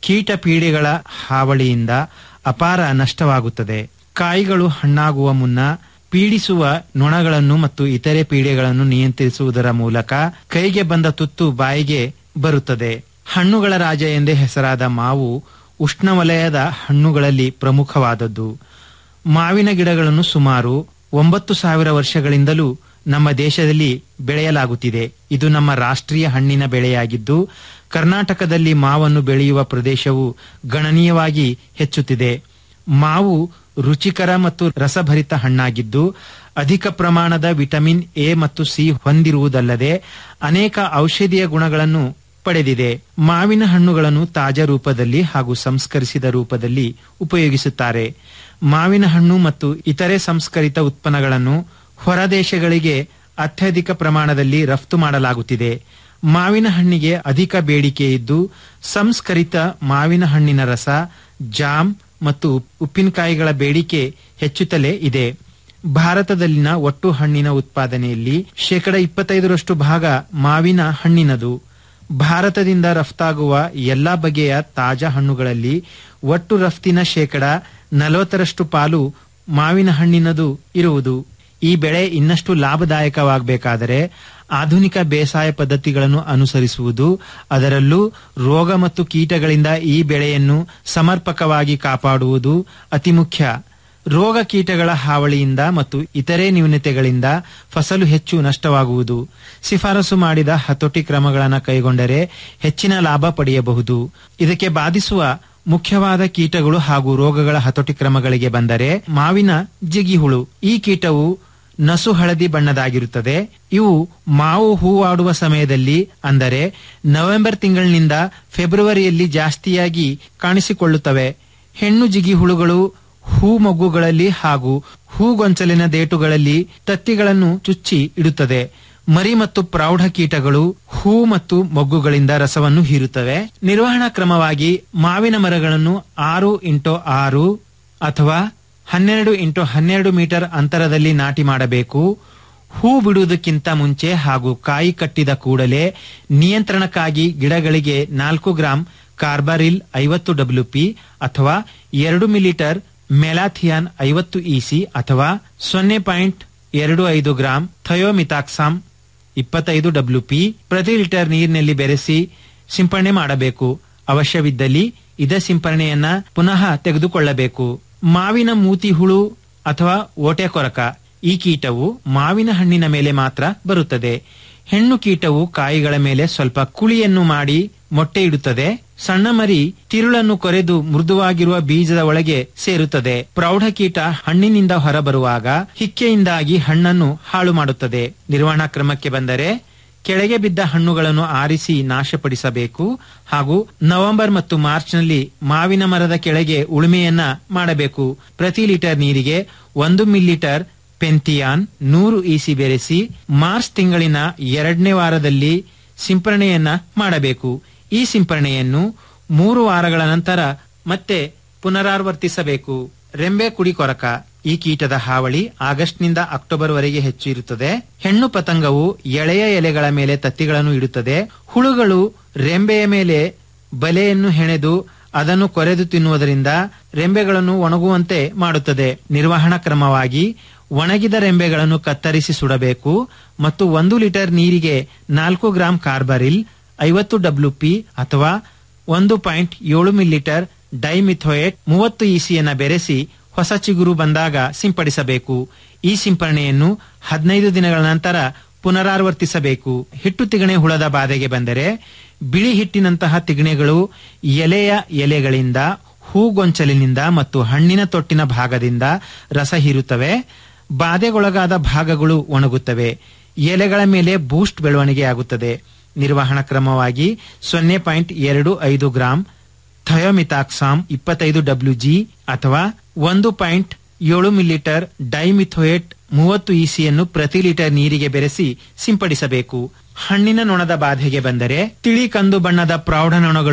ಕೀಟ ಪೀಡೆಗಳ ಹಾವಳಿಯಿಂದ ಅಪಾರ ನಷ್ಟವಾಗುತ್ತದೆ ಕಾಯಿಗಳು ಹಣ್ಣಾಗುವ ಮುನ್ನ ಪೀಡಿಸುವ ನೊಣಗಳನ್ನು ಮತ್ತು ಇತರೆ ಪೀಡೆಗಳನ್ನು ನಿಯಂತ್ರಿಸುವುದರ ಮೂಲಕ ಕೈಗೆ ಬಂದ ತುತ್ತು ಬಾಯಿಗೆ ಬರುತ್ತದೆ ಹಣ್ಣುಗಳ ರಾಜ ಎಂದೇ ಹೆಸರಾದ ಮಾವು ಉಷ್ಣವಲಯದ ಹಣ್ಣುಗಳಲ್ಲಿ ಪ್ರಮುಖವಾದದ್ದು ಮಾವಿನ ಗಿಡಗಳನ್ನು ಸುಮಾರು ಒಂಬತ್ತು ಸಾವಿರ ವರ್ಷಗಳಿಂದಲೂ ನಮ್ಮ ದೇಶದಲ್ಲಿ ಬೆಳೆಯಲಾಗುತ್ತಿದೆ ಇದು ನಮ್ಮ ರಾಷ್ಟ್ರೀಯ ಹಣ್ಣಿನ ಬೆಳೆಯಾಗಿದ್ದು ಕರ್ನಾಟಕದಲ್ಲಿ ಮಾವನ್ನು ಬೆಳೆಯುವ ಪ್ರದೇಶವು ಗಣನೀಯವಾಗಿ ಹೆಚ್ಚುತ್ತಿದೆ ಮಾವು ರುಚಿಕರ ಮತ್ತು ರಸಭರಿತ ಹಣ್ಣಾಗಿದ್ದು ಅಧಿಕ ಪ್ರಮಾಣದ ವಿಟಮಿನ್ ಎ ಮತ್ತು ಸಿ ಹೊಂದಿರುವುದಲ್ಲದೆ ಅನೇಕ ಔಷಧೀಯ ಗುಣಗಳನ್ನು ಪಡೆದಿದೆ ಮಾವಿನ ಹಣ್ಣುಗಳನ್ನು ತಾಜಾ ರೂಪದಲ್ಲಿ ಹಾಗೂ ಸಂಸ್ಕರಿಸಿದ ರೂಪದಲ್ಲಿ ಉಪಯೋಗಿಸುತ್ತಾರೆ ಮಾವಿನ ಹಣ್ಣು ಮತ್ತು ಇತರೆ ಸಂಸ್ಕರಿತ ಉತ್ಪನ್ನಗಳನ್ನು ಹೊರದೇಶಗಳಿಗೆ ಅತ್ಯಧಿಕ ಪ್ರಮಾಣದಲ್ಲಿ ರಫ್ತು ಮಾಡಲಾಗುತ್ತಿದೆ ಮಾವಿನ ಹಣ್ಣಿಗೆ ಅಧಿಕ ಬೇಡಿಕೆ ಇದ್ದು ಸಂಸ್ಕರಿತ ಮಾವಿನ ಹಣ್ಣಿನ ರಸ ಜಾಮ್ ಮತ್ತು ಉಪ್ಪಿನಕಾಯಿಗಳ ಬೇಡಿಕೆ ಹೆಚ್ಚುತ್ತಲೇ ಇದೆ ಭಾರತದಲ್ಲಿನ ಒಟ್ಟು ಹಣ್ಣಿನ ಉತ್ಪಾದನೆಯಲ್ಲಿ ಶೇಕಡ ಇಪ್ಪತ್ತೈದರಷ್ಟು ಭಾಗ ಮಾವಿನ ಹಣ್ಣಿನದು ಭಾರತದಿಂದ ರಫ್ತಾಗುವ ಎಲ್ಲಾ ಬಗೆಯ ತಾಜಾ ಹಣ್ಣುಗಳಲ್ಲಿ ಒಟ್ಟು ರಫ್ತಿನ ಶೇಕಡ ನಲವತ್ತರಷ್ಟು ಪಾಲು ಮಾವಿನ ಹಣ್ಣಿನದು ಇರುವುದು ಈ ಬೆಳೆ ಇನ್ನಷ್ಟು ಲಾಭದಾಯಕವಾಗಬೇಕಾದರೆ ಆಧುನಿಕ ಬೇಸಾಯ ಪದ್ಧತಿಗಳನ್ನು ಅನುಸರಿಸುವುದು ಅದರಲ್ಲೂ ರೋಗ ಮತ್ತು ಕೀಟಗಳಿಂದ ಈ ಬೆಳೆಯನ್ನು ಸಮರ್ಪಕವಾಗಿ ಕಾಪಾಡುವುದು ಅತಿ ಮುಖ್ಯ ರೋಗ ಕೀಟಗಳ ಹಾವಳಿಯಿಂದ ಮತ್ತು ಇತರೆ ನ್ಯೂನತೆಗಳಿಂದ ಫಸಲು ಹೆಚ್ಚು ನಷ್ಟವಾಗುವುದು ಶಿಫಾರಸು ಮಾಡಿದ ಹತೋಟಿ ಕ್ರಮಗಳನ್ನು ಕೈಗೊಂಡರೆ ಹೆಚ್ಚಿನ ಲಾಭ ಪಡೆಯಬಹುದು ಇದಕ್ಕೆ ಬಾಧಿಸುವ ಮುಖ್ಯವಾದ ಕೀಟಗಳು ಹಾಗೂ ರೋಗಗಳ ಹತೋಟಿ ಕ್ರಮಗಳಿಗೆ ಬಂದರೆ ಮಾವಿನ ಜಿಗಿಹುಳು ಈ ಕೀಟವು ನಸು ಹಳದಿ ಬಣ್ಣದಾಗಿರುತ್ತದೆ ಇವು ಮಾವು ಹೂವಾಡುವ ಸಮಯದಲ್ಲಿ ಅಂದರೆ ನವೆಂಬರ್ ತಿಂಗಳಿನಿಂದ ಫೆಬ್ರವರಿಯಲ್ಲಿ ಜಾಸ್ತಿಯಾಗಿ ಕಾಣಿಸಿಕೊಳ್ಳುತ್ತವೆ ಹೆಣ್ಣು ಜಿಗಿಹುಳುಗಳು ಹೂ ಮೊಗ್ಗುಗಳಲ್ಲಿ ಹಾಗೂ ಹೂಗೊಂಚಲಿನ ದೇಟುಗಳಲ್ಲಿ ತತ್ತಿಗಳನ್ನು ಚುಚ್ಚಿ ಇಡುತ್ತದೆ ಮರಿ ಮತ್ತು ಪ್ರೌಢ ಕೀಟಗಳು ಹೂ ಮತ್ತು ಮೊಗ್ಗುಗಳಿಂದ ರಸವನ್ನು ಹೀರುತ್ತವೆ ನಿರ್ವಹಣಾ ಕ್ರಮವಾಗಿ ಮಾವಿನ ಮರಗಳನ್ನು ಆರು ಇಂಟು ಆರು ಅಥವಾ ಹನ್ನೆರಡು ಇಂಟು ಹನ್ನೆರಡು ಮೀಟರ್ ಅಂತರದಲ್ಲಿ ನಾಟಿ ಮಾಡಬೇಕು ಹೂ ಬಿಡುವುದಕ್ಕಿಂತ ಮುಂಚೆ ಹಾಗೂ ಕಾಯಿ ಕಟ್ಟಿದ ಕೂಡಲೇ ನಿಯಂತ್ರಣಕ್ಕಾಗಿ ಗಿಡಗಳಿಗೆ ನಾಲ್ಕು ಗ್ರಾಂ ಕಾರ್ಬಾರಿಲ್ ಐವತ್ತು ಡಬ್ಲ್ಯೂಪಿ ಅಥವಾ ಎರಡು ಮಿಲಿಟರ್ ಮೆಲಾಥಿಯಾನ್ ಐವತ್ತು ಇಸಿ ಅಥವಾ ಸೊನ್ನೆ ಪಾಯಿಂಟ್ ಎರಡು ಐದು ಗ್ರಾಂ ಥಯೋಮಿತಾಕ್ಸಾಮ್ ಇಪ್ಪತ್ತೈದು ಡಬ್ಲ್ಯೂಪಿ ಪ್ರತಿ ಲೀಟರ್ ನೀರಿನಲ್ಲಿ ಬೆರೆಸಿ ಸಿಂಪರಣೆ ಮಾಡಬೇಕು ಅವಶ್ಯವಿದ್ದಲ್ಲಿ ಇದ ಸಿಂಪರಣೆಯನ್ನ ಪುನಃ ತೆಗೆದುಕೊಳ್ಳಬೇಕು ಮಾವಿನ ಮೂತಿ ಹುಳು ಅಥವಾ ಓಟೆ ಕೊರಕ ಈ ಕೀಟವು ಮಾವಿನ ಹಣ್ಣಿನ ಮೇಲೆ ಮಾತ್ರ ಬರುತ್ತದೆ ಹೆಣ್ಣು ಕೀಟವು ಕಾಯಿಗಳ ಮೇಲೆ ಸ್ವಲ್ಪ ಕುಳಿಯನ್ನು ಮಾಡಿ ಮೊಟ್ಟೆ ಇಡುತ್ತದೆ ಸಣ್ಣ ಮರಿ ತಿರುಳನ್ನು ಕೊರೆದು ಮೃದುವಾಗಿರುವ ಬೀಜದ ಒಳಗೆ ಸೇರುತ್ತದೆ ಪ್ರೌಢ ಕೀಟ ಹಣ್ಣಿನಿಂದ ಹೊರಬರುವಾಗ ಹಿಕ್ಕೆಯಿಂದಾಗಿ ಹಣ್ಣನ್ನು ಹಾಳು ಮಾಡುತ್ತದೆ ನಿರ್ವಹಣಾ ಕ್ರಮಕ್ಕೆ ಬಂದರೆ ಕೆಳಗೆ ಬಿದ್ದ ಹಣ್ಣುಗಳನ್ನು ಆರಿಸಿ ನಾಶಪಡಿಸಬೇಕು ಹಾಗೂ ನವೆಂಬರ್ ಮತ್ತು ಮಾರ್ಚ್ನಲ್ಲಿ ಮಾವಿನ ಮರದ ಕೆಳಗೆ ಉಳುಮೆಯನ್ನ ಮಾಡಬೇಕು ಪ್ರತಿ ಲೀಟರ್ ನೀರಿಗೆ ಒಂದು ಮಿಲಿಲೀಟರ್ ಪೆಂಥಿಯಾನ್ ನೂರು ಇಸಿ ಬೆರೆಸಿ ಮಾರ್ಚ್ ತಿಂಗಳಿನ ಎರಡನೇ ವಾರದಲ್ಲಿ ಸಿಂಪರಣೆಯನ್ನ ಮಾಡಬೇಕು ಈ ಸಿಂಪರಣೆಯನ್ನು ಮೂರು ವಾರಗಳ ನಂತರ ಮತ್ತೆ ಪುನರಾವರ್ತಿಸಬೇಕು ರೆಂಬೆ ಕುಡಿ ಕೊರಕ ಈ ಕೀಟದ ಹಾವಳಿ ಆಗಸ್ಟ್ನಿಂದ ಅಕ್ಟೋಬರ್ ವರೆಗೆ ಹೆಚ್ಚು ಇರುತ್ತದೆ ಹೆಣ್ಣು ಪತಂಗವು ಎಳೆಯ ಎಲೆಗಳ ಮೇಲೆ ತತ್ತಿಗಳನ್ನು ಇಡುತ್ತದೆ ಹುಳುಗಳು ರೆಂಬೆಯ ಮೇಲೆ ಬಲೆಯನ್ನು ಹೆಣೆದು ಅದನ್ನು ಕೊರೆದು ತಿನ್ನುವುದರಿಂದ ರೆಂಬೆಗಳನ್ನು ಒಣಗುವಂತೆ ಮಾಡುತ್ತದೆ ನಿರ್ವಹಣಾ ಕ್ರಮವಾಗಿ ಒಣಗಿದ ರೆಂಬೆಗಳನ್ನು ಕತ್ತರಿಸಿ ಸುಡಬೇಕು ಮತ್ತು ಒಂದು ಲೀಟರ್ ನೀರಿಗೆ ನಾಲ್ಕು ಗ್ರಾಂ ಕಾರ್ಬರಿಲ್ ಐವತ್ತು ಡಬ್ಲ್ಯೂಪಿ ಅಥವಾ ಒಂದು ಪಾಯಿಂಟ್ ಏಳು ಮಿಲಿಲೀಟರ್ ಡೈಮಿಥೋಯೇಟ್ ಮೂವತ್ತು ಇಸಿಯನ್ನ ಬೆರೆಸಿ ಹೊಸ ಚಿಗುರು ಬಂದಾಗ ಸಿಂಪಡಿಸಬೇಕು ಈ ಸಿಂಪರಣೆಯನ್ನು ಹದಿನೈದು ದಿನಗಳ ನಂತರ ಪುನರಾವರ್ತಿಸಬೇಕು ಹಿಟ್ಟು ತಿಗಣೆ ಹುಳದ ಬಾಧೆಗೆ ಬಂದರೆ ಬಿಳಿ ಹಿಟ್ಟಿನಂತಹ ತಿಗಣೆಗಳು ಎಲೆಯ ಎಲೆಗಳಿಂದ ಹೂಗೊಂಚಲಿನಿಂದ ಮತ್ತು ಹಣ್ಣಿನ ತೊಟ್ಟಿನ ಭಾಗದಿಂದ ರಸ ಹೀರುತ್ತವೆ ಬಾಧೆಗೊಳಗಾದ ಭಾಗಗಳು ಒಣಗುತ್ತವೆ ಎಲೆಗಳ ಮೇಲೆ ಬೂಸ್ಟ್ ಬೆಳವಣಿಗೆ ಆಗುತ್ತದೆ ನಿರ್ವಹಣಾ ಕ್ರಮವಾಗಿ ಸೊನ್ನೆ ಪಾಯಿಂಟ್ ಎರಡು ಐದು ಗ್ರಾಂ ಥಯೋಮಿತಾಕ್ಸಾಮ್ ಇಪ್ಪತ್ತೈದು ಡಬ್ಲ್ಯೂ ಜಿ ಅಥವಾ ಒಂದು ಪಾಯಿಂಟ್ ಏಳು ಮಿಲಿಲೀಟರ್ ಡೈಮಿಥೋಯೇಟ್ ಮೂವತ್ತು ಇಸಿಯನ್ನು ಪ್ರತಿ ಲೀಟರ್ ನೀರಿಗೆ ಬೆರೆಸಿ ಸಿಂಪಡಿಸಬೇಕು ಹಣ್ಣಿನ ನೊಣದ ಬಾಧೆಗೆ ಬಂದರೆ ತಿಳಿ ಕಂದು ಬಣ್ಣದ ಪ್ರೌಢ ನೊಣಗಳು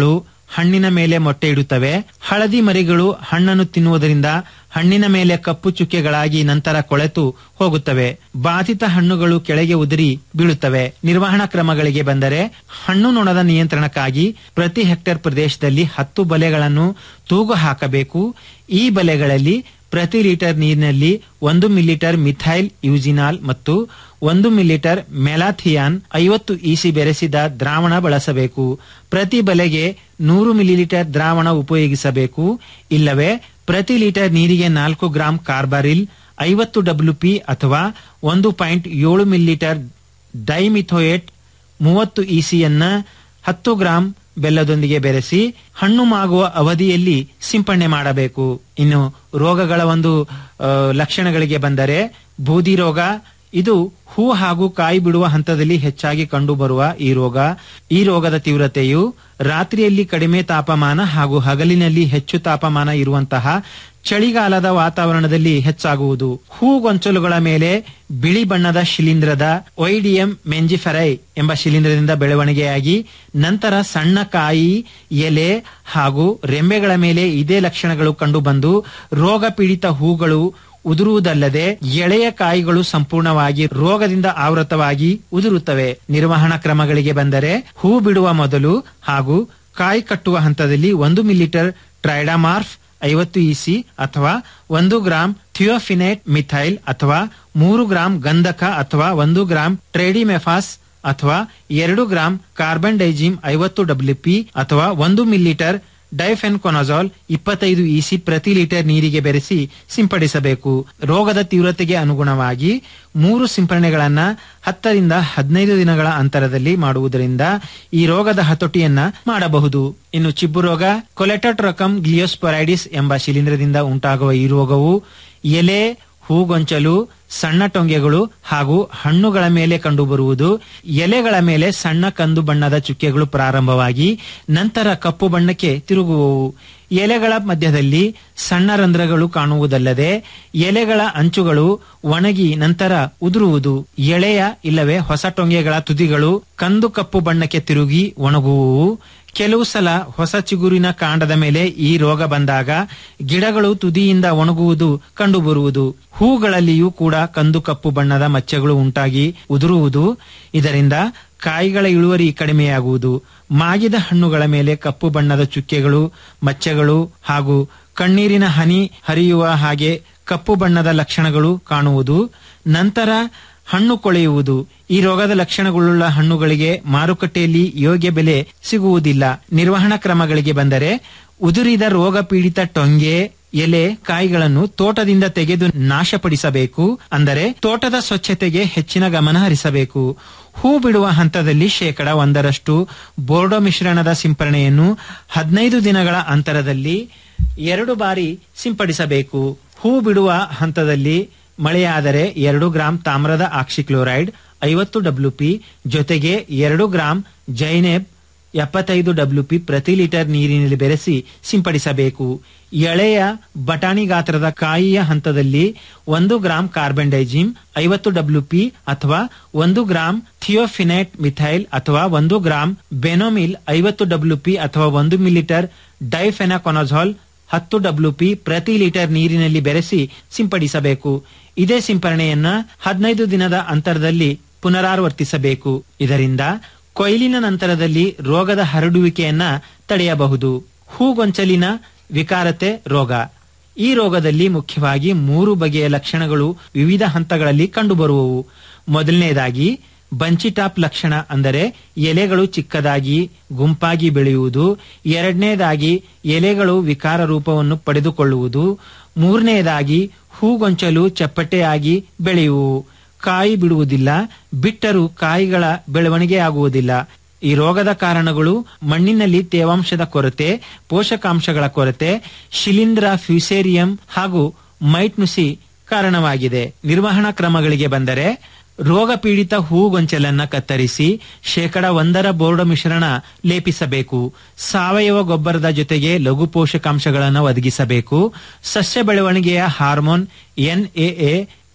ಹಣ್ಣಿನ ಮೇಲೆ ಮೊಟ್ಟೆ ಇಡುತ್ತವೆ ಹಳದಿ ಮರಿಗಳು ಹಣ್ಣನ್ನು ತಿನ್ನುವುದರಿಂದ ಹಣ್ಣಿನ ಮೇಲೆ ಕಪ್ಪು ಚುಕ್ಕೆಗಳಾಗಿ ನಂತರ ಕೊಳೆತು ಹೋಗುತ್ತವೆ ಬಾಧಿತ ಹಣ್ಣುಗಳು ಕೆಳಗೆ ಉದುರಿ ಬೀಳುತ್ತವೆ ನಿರ್ವಹಣಾ ಕ್ರಮಗಳಿಗೆ ಬಂದರೆ ಹಣ್ಣು ನೊಣದ ನಿಯಂತ್ರಣಕ್ಕಾಗಿ ಪ್ರತಿ ಹೆಕ್ಟೇರ್ ಪ್ರದೇಶದಲ್ಲಿ ಹತ್ತು ಬಲೆಗಳನ್ನು ತೂಗು ಹಾಕಬೇಕು ಈ ಬಲೆಗಳಲ್ಲಿ ಪ್ರತಿ ಲೀಟರ್ ನೀರಿನಲ್ಲಿ ಒಂದು ಮಿಲಿಟರ್ ಮಿಥೈಲ್ ಯೂಜಿನಾಲ್ ಮತ್ತು ಒಂದು ಮಿಲಿಟರ್ ಮೆಲಾಥಿಯಾನ್ ಐವತ್ತು ಇಸಿ ಬೆರೆಸಿದ ದ್ರಾವಣ ಬಳಸಬೇಕು ಪ್ರತಿ ಬಲೆಗೆ ನೂರು ಮಿಲಿಲೀಟರ್ ದ್ರಾವಣ ಉಪಯೋಗಿಸಬೇಕು ಇಲ್ಲವೇ ಪ್ರತಿ ಲೀಟರ್ ನೀರಿಗೆ ನಾಲ್ಕು ಗ್ರಾಂ ಕಾರ್ಬಾರಿಲ್ ಐವತ್ತು ಡಬ್ಲ್ಯೂಪಿ ಅಥವಾ ಒಂದು ಪಾಯಿಂಟ್ ಏಳು ಮಿಲಿಲೀಟರ್ ಡೈಮಿಥೋಯೇಟ್ ಮೂವತ್ತು ಇಸಿಯನ್ನ ಹತ್ತು ಗ್ರಾಂ ಬೆಲ್ಲದೊಂದಿಗೆ ಬೆರೆಸಿ ಹಣ್ಣು ಮಾಗುವ ಅವಧಿಯಲ್ಲಿ ಸಿಂಪಡಣೆ ಮಾಡಬೇಕು ಇನ್ನು ರೋಗಗಳ ಒಂದು ಆ, ಲಕ್ಷಣಗಳಿಗೆ ಬಂದರೆ ಬೂದಿ ರೋಗ ಇದು ಹೂ ಹಾಗೂ ಕಾಯಿ ಬಿಡುವ ಹಂತದಲ್ಲಿ ಹೆಚ್ಚಾಗಿ ಕಂಡುಬರುವ ಈ ರೋಗ ಈ ರೋಗದ ತೀವ್ರತೆಯು ರಾತ್ರಿಯಲ್ಲಿ ಕಡಿಮೆ ತಾಪಮಾನ ಹಾಗೂ ಹಗಲಿನಲ್ಲಿ ಹೆಚ್ಚು ತಾಪಮಾನ ಇರುವಂತಹ ಚಳಿಗಾಲದ ವಾತಾವರಣದಲ್ಲಿ ಹೆಚ್ಚಾಗುವುದು ಹೂಗೊಂಚಲುಗಳ ಮೇಲೆ ಬಿಳಿ ಬಣ್ಣದ ಶಿಲೀಂಧ್ರದ ಒಯ್ಡಿಯಂ ಮೆಂಜಿಫೆರೈ ಎಂಬ ಶಿಲೀಂಧ್ರದಿಂದ ಬೆಳವಣಿಗೆಯಾಗಿ ನಂತರ ಸಣ್ಣ ಕಾಯಿ ಎಲೆ ಹಾಗೂ ರೆಂಬೆಗಳ ಮೇಲೆ ಇದೇ ಲಕ್ಷಣಗಳು ಕಂಡುಬಂದು ರೋಗ ಪೀಡಿತ ಹೂಗಳು ಉದುರುವುದಲ್ಲದೆ ಎಳೆಯ ಕಾಯಿಗಳು ಸಂಪೂರ್ಣವಾಗಿ ರೋಗದಿಂದ ಆವೃತವಾಗಿ ಉದುರುತ್ತವೆ ನಿರ್ವಹಣಾ ಕ್ರಮಗಳಿಗೆ ಬಂದರೆ ಹೂ ಬಿಡುವ ಮೊದಲು ಹಾಗೂ ಕಾಯಿ ಕಟ್ಟುವ ಹಂತದಲ್ಲಿ ಒಂದು ಮಿಲಿಟರ್ ಟ್ರೈಡಾಮಾರ್ಫ್ ಐವತ್ತು ಇಸಿ ಅಥವಾ ಒಂದು ಗ್ರಾಂ ಥಿಯೋಫಿನೇಟ್ ಮಿಥೈಲ್ ಅಥವಾ ಮೂರು ಗ್ರಾಂ ಗಂಧಕ ಅಥವಾ ಒಂದು ಗ್ರಾಂ ಟ್ರೇಡಿಮೆಫಾಸ್ ಅಥವಾ ಎರಡು ಗ್ರಾಂ ಕಾರ್ಬನ್ ಡೈಜಿಮ್ ಐವತ್ತು ಡಬ್ಲ್ಯೂಪಿ ಅಥವಾ ಒಂದು ಮಿಲಿಟರ್ ಡೈಫೆನ್ಕೊನಜಾಲ್ ಇಪ್ಪತ್ತೈದು ಇಸಿ ಪ್ರತಿ ಲೀಟರ್ ನೀರಿಗೆ ಬೆರೆಸಿ ಸಿಂಪಡಿಸಬೇಕು ರೋಗದ ತೀವ್ರತೆಗೆ ಅನುಗುಣವಾಗಿ ಮೂರು ಸಿಂಪರಣೆಗಳನ್ನ ಹತ್ತರಿಂದ ಹದಿನೈದು ದಿನಗಳ ಅಂತರದಲ್ಲಿ ಮಾಡುವುದರಿಂದ ಈ ರೋಗದ ಹತೋಟಿಯನ್ನ ಮಾಡಬಹುದು ಇನ್ನು ಚಿಬ್ಬು ರೋಗ ಕೊಲೆಟೋಟ್ರಕಮ್ ಗ್ಲಿಯೋಸ್ಪೊರೈಡಿಸ್ ಎಂಬ ಶಿಲೀಂಧ್ರದಿಂದ ಉಂಟಾಗುವ ಈ ರೋಗವು ಎಲೆ ಹೂಗೊಂಚಲು ಸಣ್ಣ ಟೊಂಗೆಗಳು ಹಾಗೂ ಹಣ್ಣುಗಳ ಮೇಲೆ ಕಂಡುಬರುವುದು ಎಲೆಗಳ ಮೇಲೆ ಸಣ್ಣ ಕಂದು ಬಣ್ಣದ ಚುಕ್ಕೆಗಳು ಪ್ರಾರಂಭವಾಗಿ ನಂತರ ಕಪ್ಪು ಬಣ್ಣಕ್ಕೆ ತಿರುಗುವವು ಎಲೆಗಳ ಮಧ್ಯದಲ್ಲಿ ಸಣ್ಣ ರಂಧ್ರಗಳು ಕಾಣುವುದಲ್ಲದೆ ಎಲೆಗಳ ಅಂಚುಗಳು ಒಣಗಿ ನಂತರ ಉದುರುವುದು ಎಳೆಯ ಇಲ್ಲವೇ ಹೊಸ ಟೊಂಗೆಗಳ ತುದಿಗಳು ಕಂದು ಕಪ್ಪು ಬಣ್ಣಕ್ಕೆ ತಿರುಗಿ ಒಣಗುವುವು ಕೆಲವು ಸಲ ಹೊಸ ಚಿಗುರಿನ ಕಾಂಡದ ಮೇಲೆ ಈ ರೋಗ ಬಂದಾಗ ಗಿಡಗಳು ತುದಿಯಿಂದ ಒಣಗುವುದು ಕಂಡುಬರುವುದು ಹೂಗಳಲ್ಲಿಯೂ ಕೂಡ ಕಂದು ಕಪ್ಪು ಬಣ್ಣದ ಮಚ್ಚೆಗಳು ಉಂಟಾಗಿ ಉದುರುವುದು ಇದರಿಂದ ಕಾಯಿಗಳ ಇಳುವರಿ ಕಡಿಮೆಯಾಗುವುದು ಮಾಗಿದ ಹಣ್ಣುಗಳ ಮೇಲೆ ಕಪ್ಪು ಬಣ್ಣದ ಚುಕ್ಕೆಗಳು ಮಚ್ಚೆಗಳು ಹಾಗೂ ಕಣ್ಣೀರಿನ ಹನಿ ಹರಿಯುವ ಹಾಗೆ ಕಪ್ಪು ಬಣ್ಣದ ಲಕ್ಷಣಗಳು ಕಾಣುವುದು ನಂತರ ಹಣ್ಣು ಕೊಳೆಯುವುದು ಈ ರೋಗದ ಲಕ್ಷಣಗಳುಳ್ಳ ಹಣ್ಣುಗಳಿಗೆ ಮಾರುಕಟ್ಟೆಯಲ್ಲಿ ಯೋಗ್ಯ ಬೆಲೆ ಸಿಗುವುದಿಲ್ಲ ನಿರ್ವಹಣಾ ಕ್ರಮಗಳಿಗೆ ಬಂದರೆ ಉದುರಿದ ರೋಗ ಪೀಡಿತ ಟೊಂಗೆ ಎಲೆ ಕಾಯಿಗಳನ್ನು ತೋಟದಿಂದ ತೆಗೆದು ನಾಶಪಡಿಸಬೇಕು ಅಂದರೆ ತೋಟದ ಸ್ವಚ್ಛತೆಗೆ ಹೆಚ್ಚಿನ ಗಮನ ಹರಿಸಬೇಕು ಹೂ ಬಿಡುವ ಹಂತದಲ್ಲಿ ಶೇಕಡ ಒಂದರಷ್ಟು ಬೋರ್ಡೋ ಮಿಶ್ರಣದ ಸಿಂಪರಣೆಯನ್ನು ಹದಿನೈದು ದಿನಗಳ ಅಂತರದಲ್ಲಿ ಎರಡು ಬಾರಿ ಸಿಂಪಡಿಸಬೇಕು ಹೂ ಬಿಡುವ ಹಂತದಲ್ಲಿ ಮಳೆಯಾದರೆ ಎರಡು ಗ್ರಾಂ ತಾಮ್ರದ ಆಕ್ಸಿಕ್ಲೋರೈಡ್ ಐವತ್ತು ಡಬ್ಲ್ಯೂಪಿ ಜೊತೆಗೆ ಎರಡು ಗ್ರಾಂ ಜೈನೆಬ್ ಎಪ್ಪತ್ತೈದು ಡಬ್ಲ್ಯೂಪಿ ಪ್ರತಿ ಲೀಟರ್ ನೀರಿನಲ್ಲಿ ಬೆರೆಸಿ ಸಿಂಪಡಿಸಬೇಕು ಎಳೆಯ ಬಟಾಣಿ ಗಾತ್ರದ ಕಾಯಿಯ ಹಂತದಲ್ಲಿ ಒಂದು ಗ್ರಾಂ ಕಾರ್ಬನ್ ಡೈಜಿಮ್ ಐವತ್ತು ಡಬ್ಲ್ಯೂಪಿ ಅಥವಾ ಒಂದು ಗ್ರಾಂ ಥಿಯೋಫಿನೆಟ್ ಮಿಥೈಲ್ ಅಥವಾ ಒಂದು ಗ್ರಾಂ ಬೆನೋಮಿಲ್ ಐವತ್ತು ಡಬ್ಲ್ಯೂಪಿ ಅಥವಾ ಒಂದು ಮಿಲಿಟರ್ ಡೈಫೆನಾಕೊನಜಾಲ್ ಹತ್ತು ಡಬ್ಲ್ಯೂಪಿ ಪ್ರತಿ ಲೀಟರ್ ನೀರಿನಲ್ಲಿ ಬೆರೆಸಿ ಸಿಂಪಡಿಸಬೇಕು ಇದೇ ಸಿಂಪರಣೆಯನ್ನ ಹದಿನೈದು ದಿನದ ಅಂತರದಲ್ಲಿ ಪುನರಾವರ್ತಿಸಬೇಕು ಇದರಿಂದ ಕೊಯ್ಲಿನ ನಂತರದಲ್ಲಿ ರೋಗದ ಹರಡುವಿಕೆಯನ್ನ ತಡೆಯಬಹುದು ಹೂಗೊಂಚಲಿನ ವಿಕಾರತೆ ರೋಗ ಈ ರೋಗದಲ್ಲಿ ಮುಖ್ಯವಾಗಿ ಮೂರು ಬಗೆಯ ಲಕ್ಷಣಗಳು ವಿವಿಧ ಹಂತಗಳಲ್ಲಿ ಕಂಡುಬರುವವು ಮೊದಲನೇದಾಗಿ ಬಂಚಿಟಾಪ್ ಲಕ್ಷಣ ಅಂದರೆ ಎಲೆಗಳು ಚಿಕ್ಕದಾಗಿ ಗುಂಪಾಗಿ ಬೆಳೆಯುವುದು ಎರಡನೇದಾಗಿ ಎಲೆಗಳು ವಿಕಾರ ರೂಪವನ್ನು ಪಡೆದುಕೊಳ್ಳುವುದು ಮೂರನೆಯದಾಗಿ ಹೂಗೊಂಚಲು ಚಪ್ಪಟೆಯಾಗಿ ಬೆಳೆಯುವು ಕಾಯಿ ಬಿಡುವುದಿಲ್ಲ ಬಿಟ್ಟರೂ ಕಾಯಿಗಳ ಬೆಳವಣಿಗೆ ಆಗುವುದಿಲ್ಲ ಈ ರೋಗದ ಕಾರಣಗಳು ಮಣ್ಣಿನಲ್ಲಿ ತೇವಾಂಶದ ಕೊರತೆ ಪೋಷಕಾಂಶಗಳ ಕೊರತೆ ಶಿಲೀಂಧ್ರ ಫ್ಯೂಸೇರಿಯಂ ಹಾಗೂ ಮೈಟ್ ನುಸಿ ಕಾರಣವಾಗಿದೆ ನಿರ್ವಹಣಾ ಕ್ರಮಗಳಿಗೆ ಬಂದರೆ ರೋಗ ಪೀಡಿತ ಹೂಗೊಂಚಲನ್ನ ಕತ್ತರಿಸಿ ಶೇಕಡ ಒಂದರ ಬೋರ್ಡ ಮಿಶ್ರಣ ಲೇಪಿಸಬೇಕು ಸಾವಯವ ಗೊಬ್ಬರದ ಜೊತೆಗೆ ಲಘು ಪೋಷಕಾಂಶಗಳನ್ನು ಒದಗಿಸಬೇಕು ಸಸ್ಯ ಬೆಳವಣಿಗೆಯ ಹಾರ್ಮೋನ್ ಎನ್ಎಎ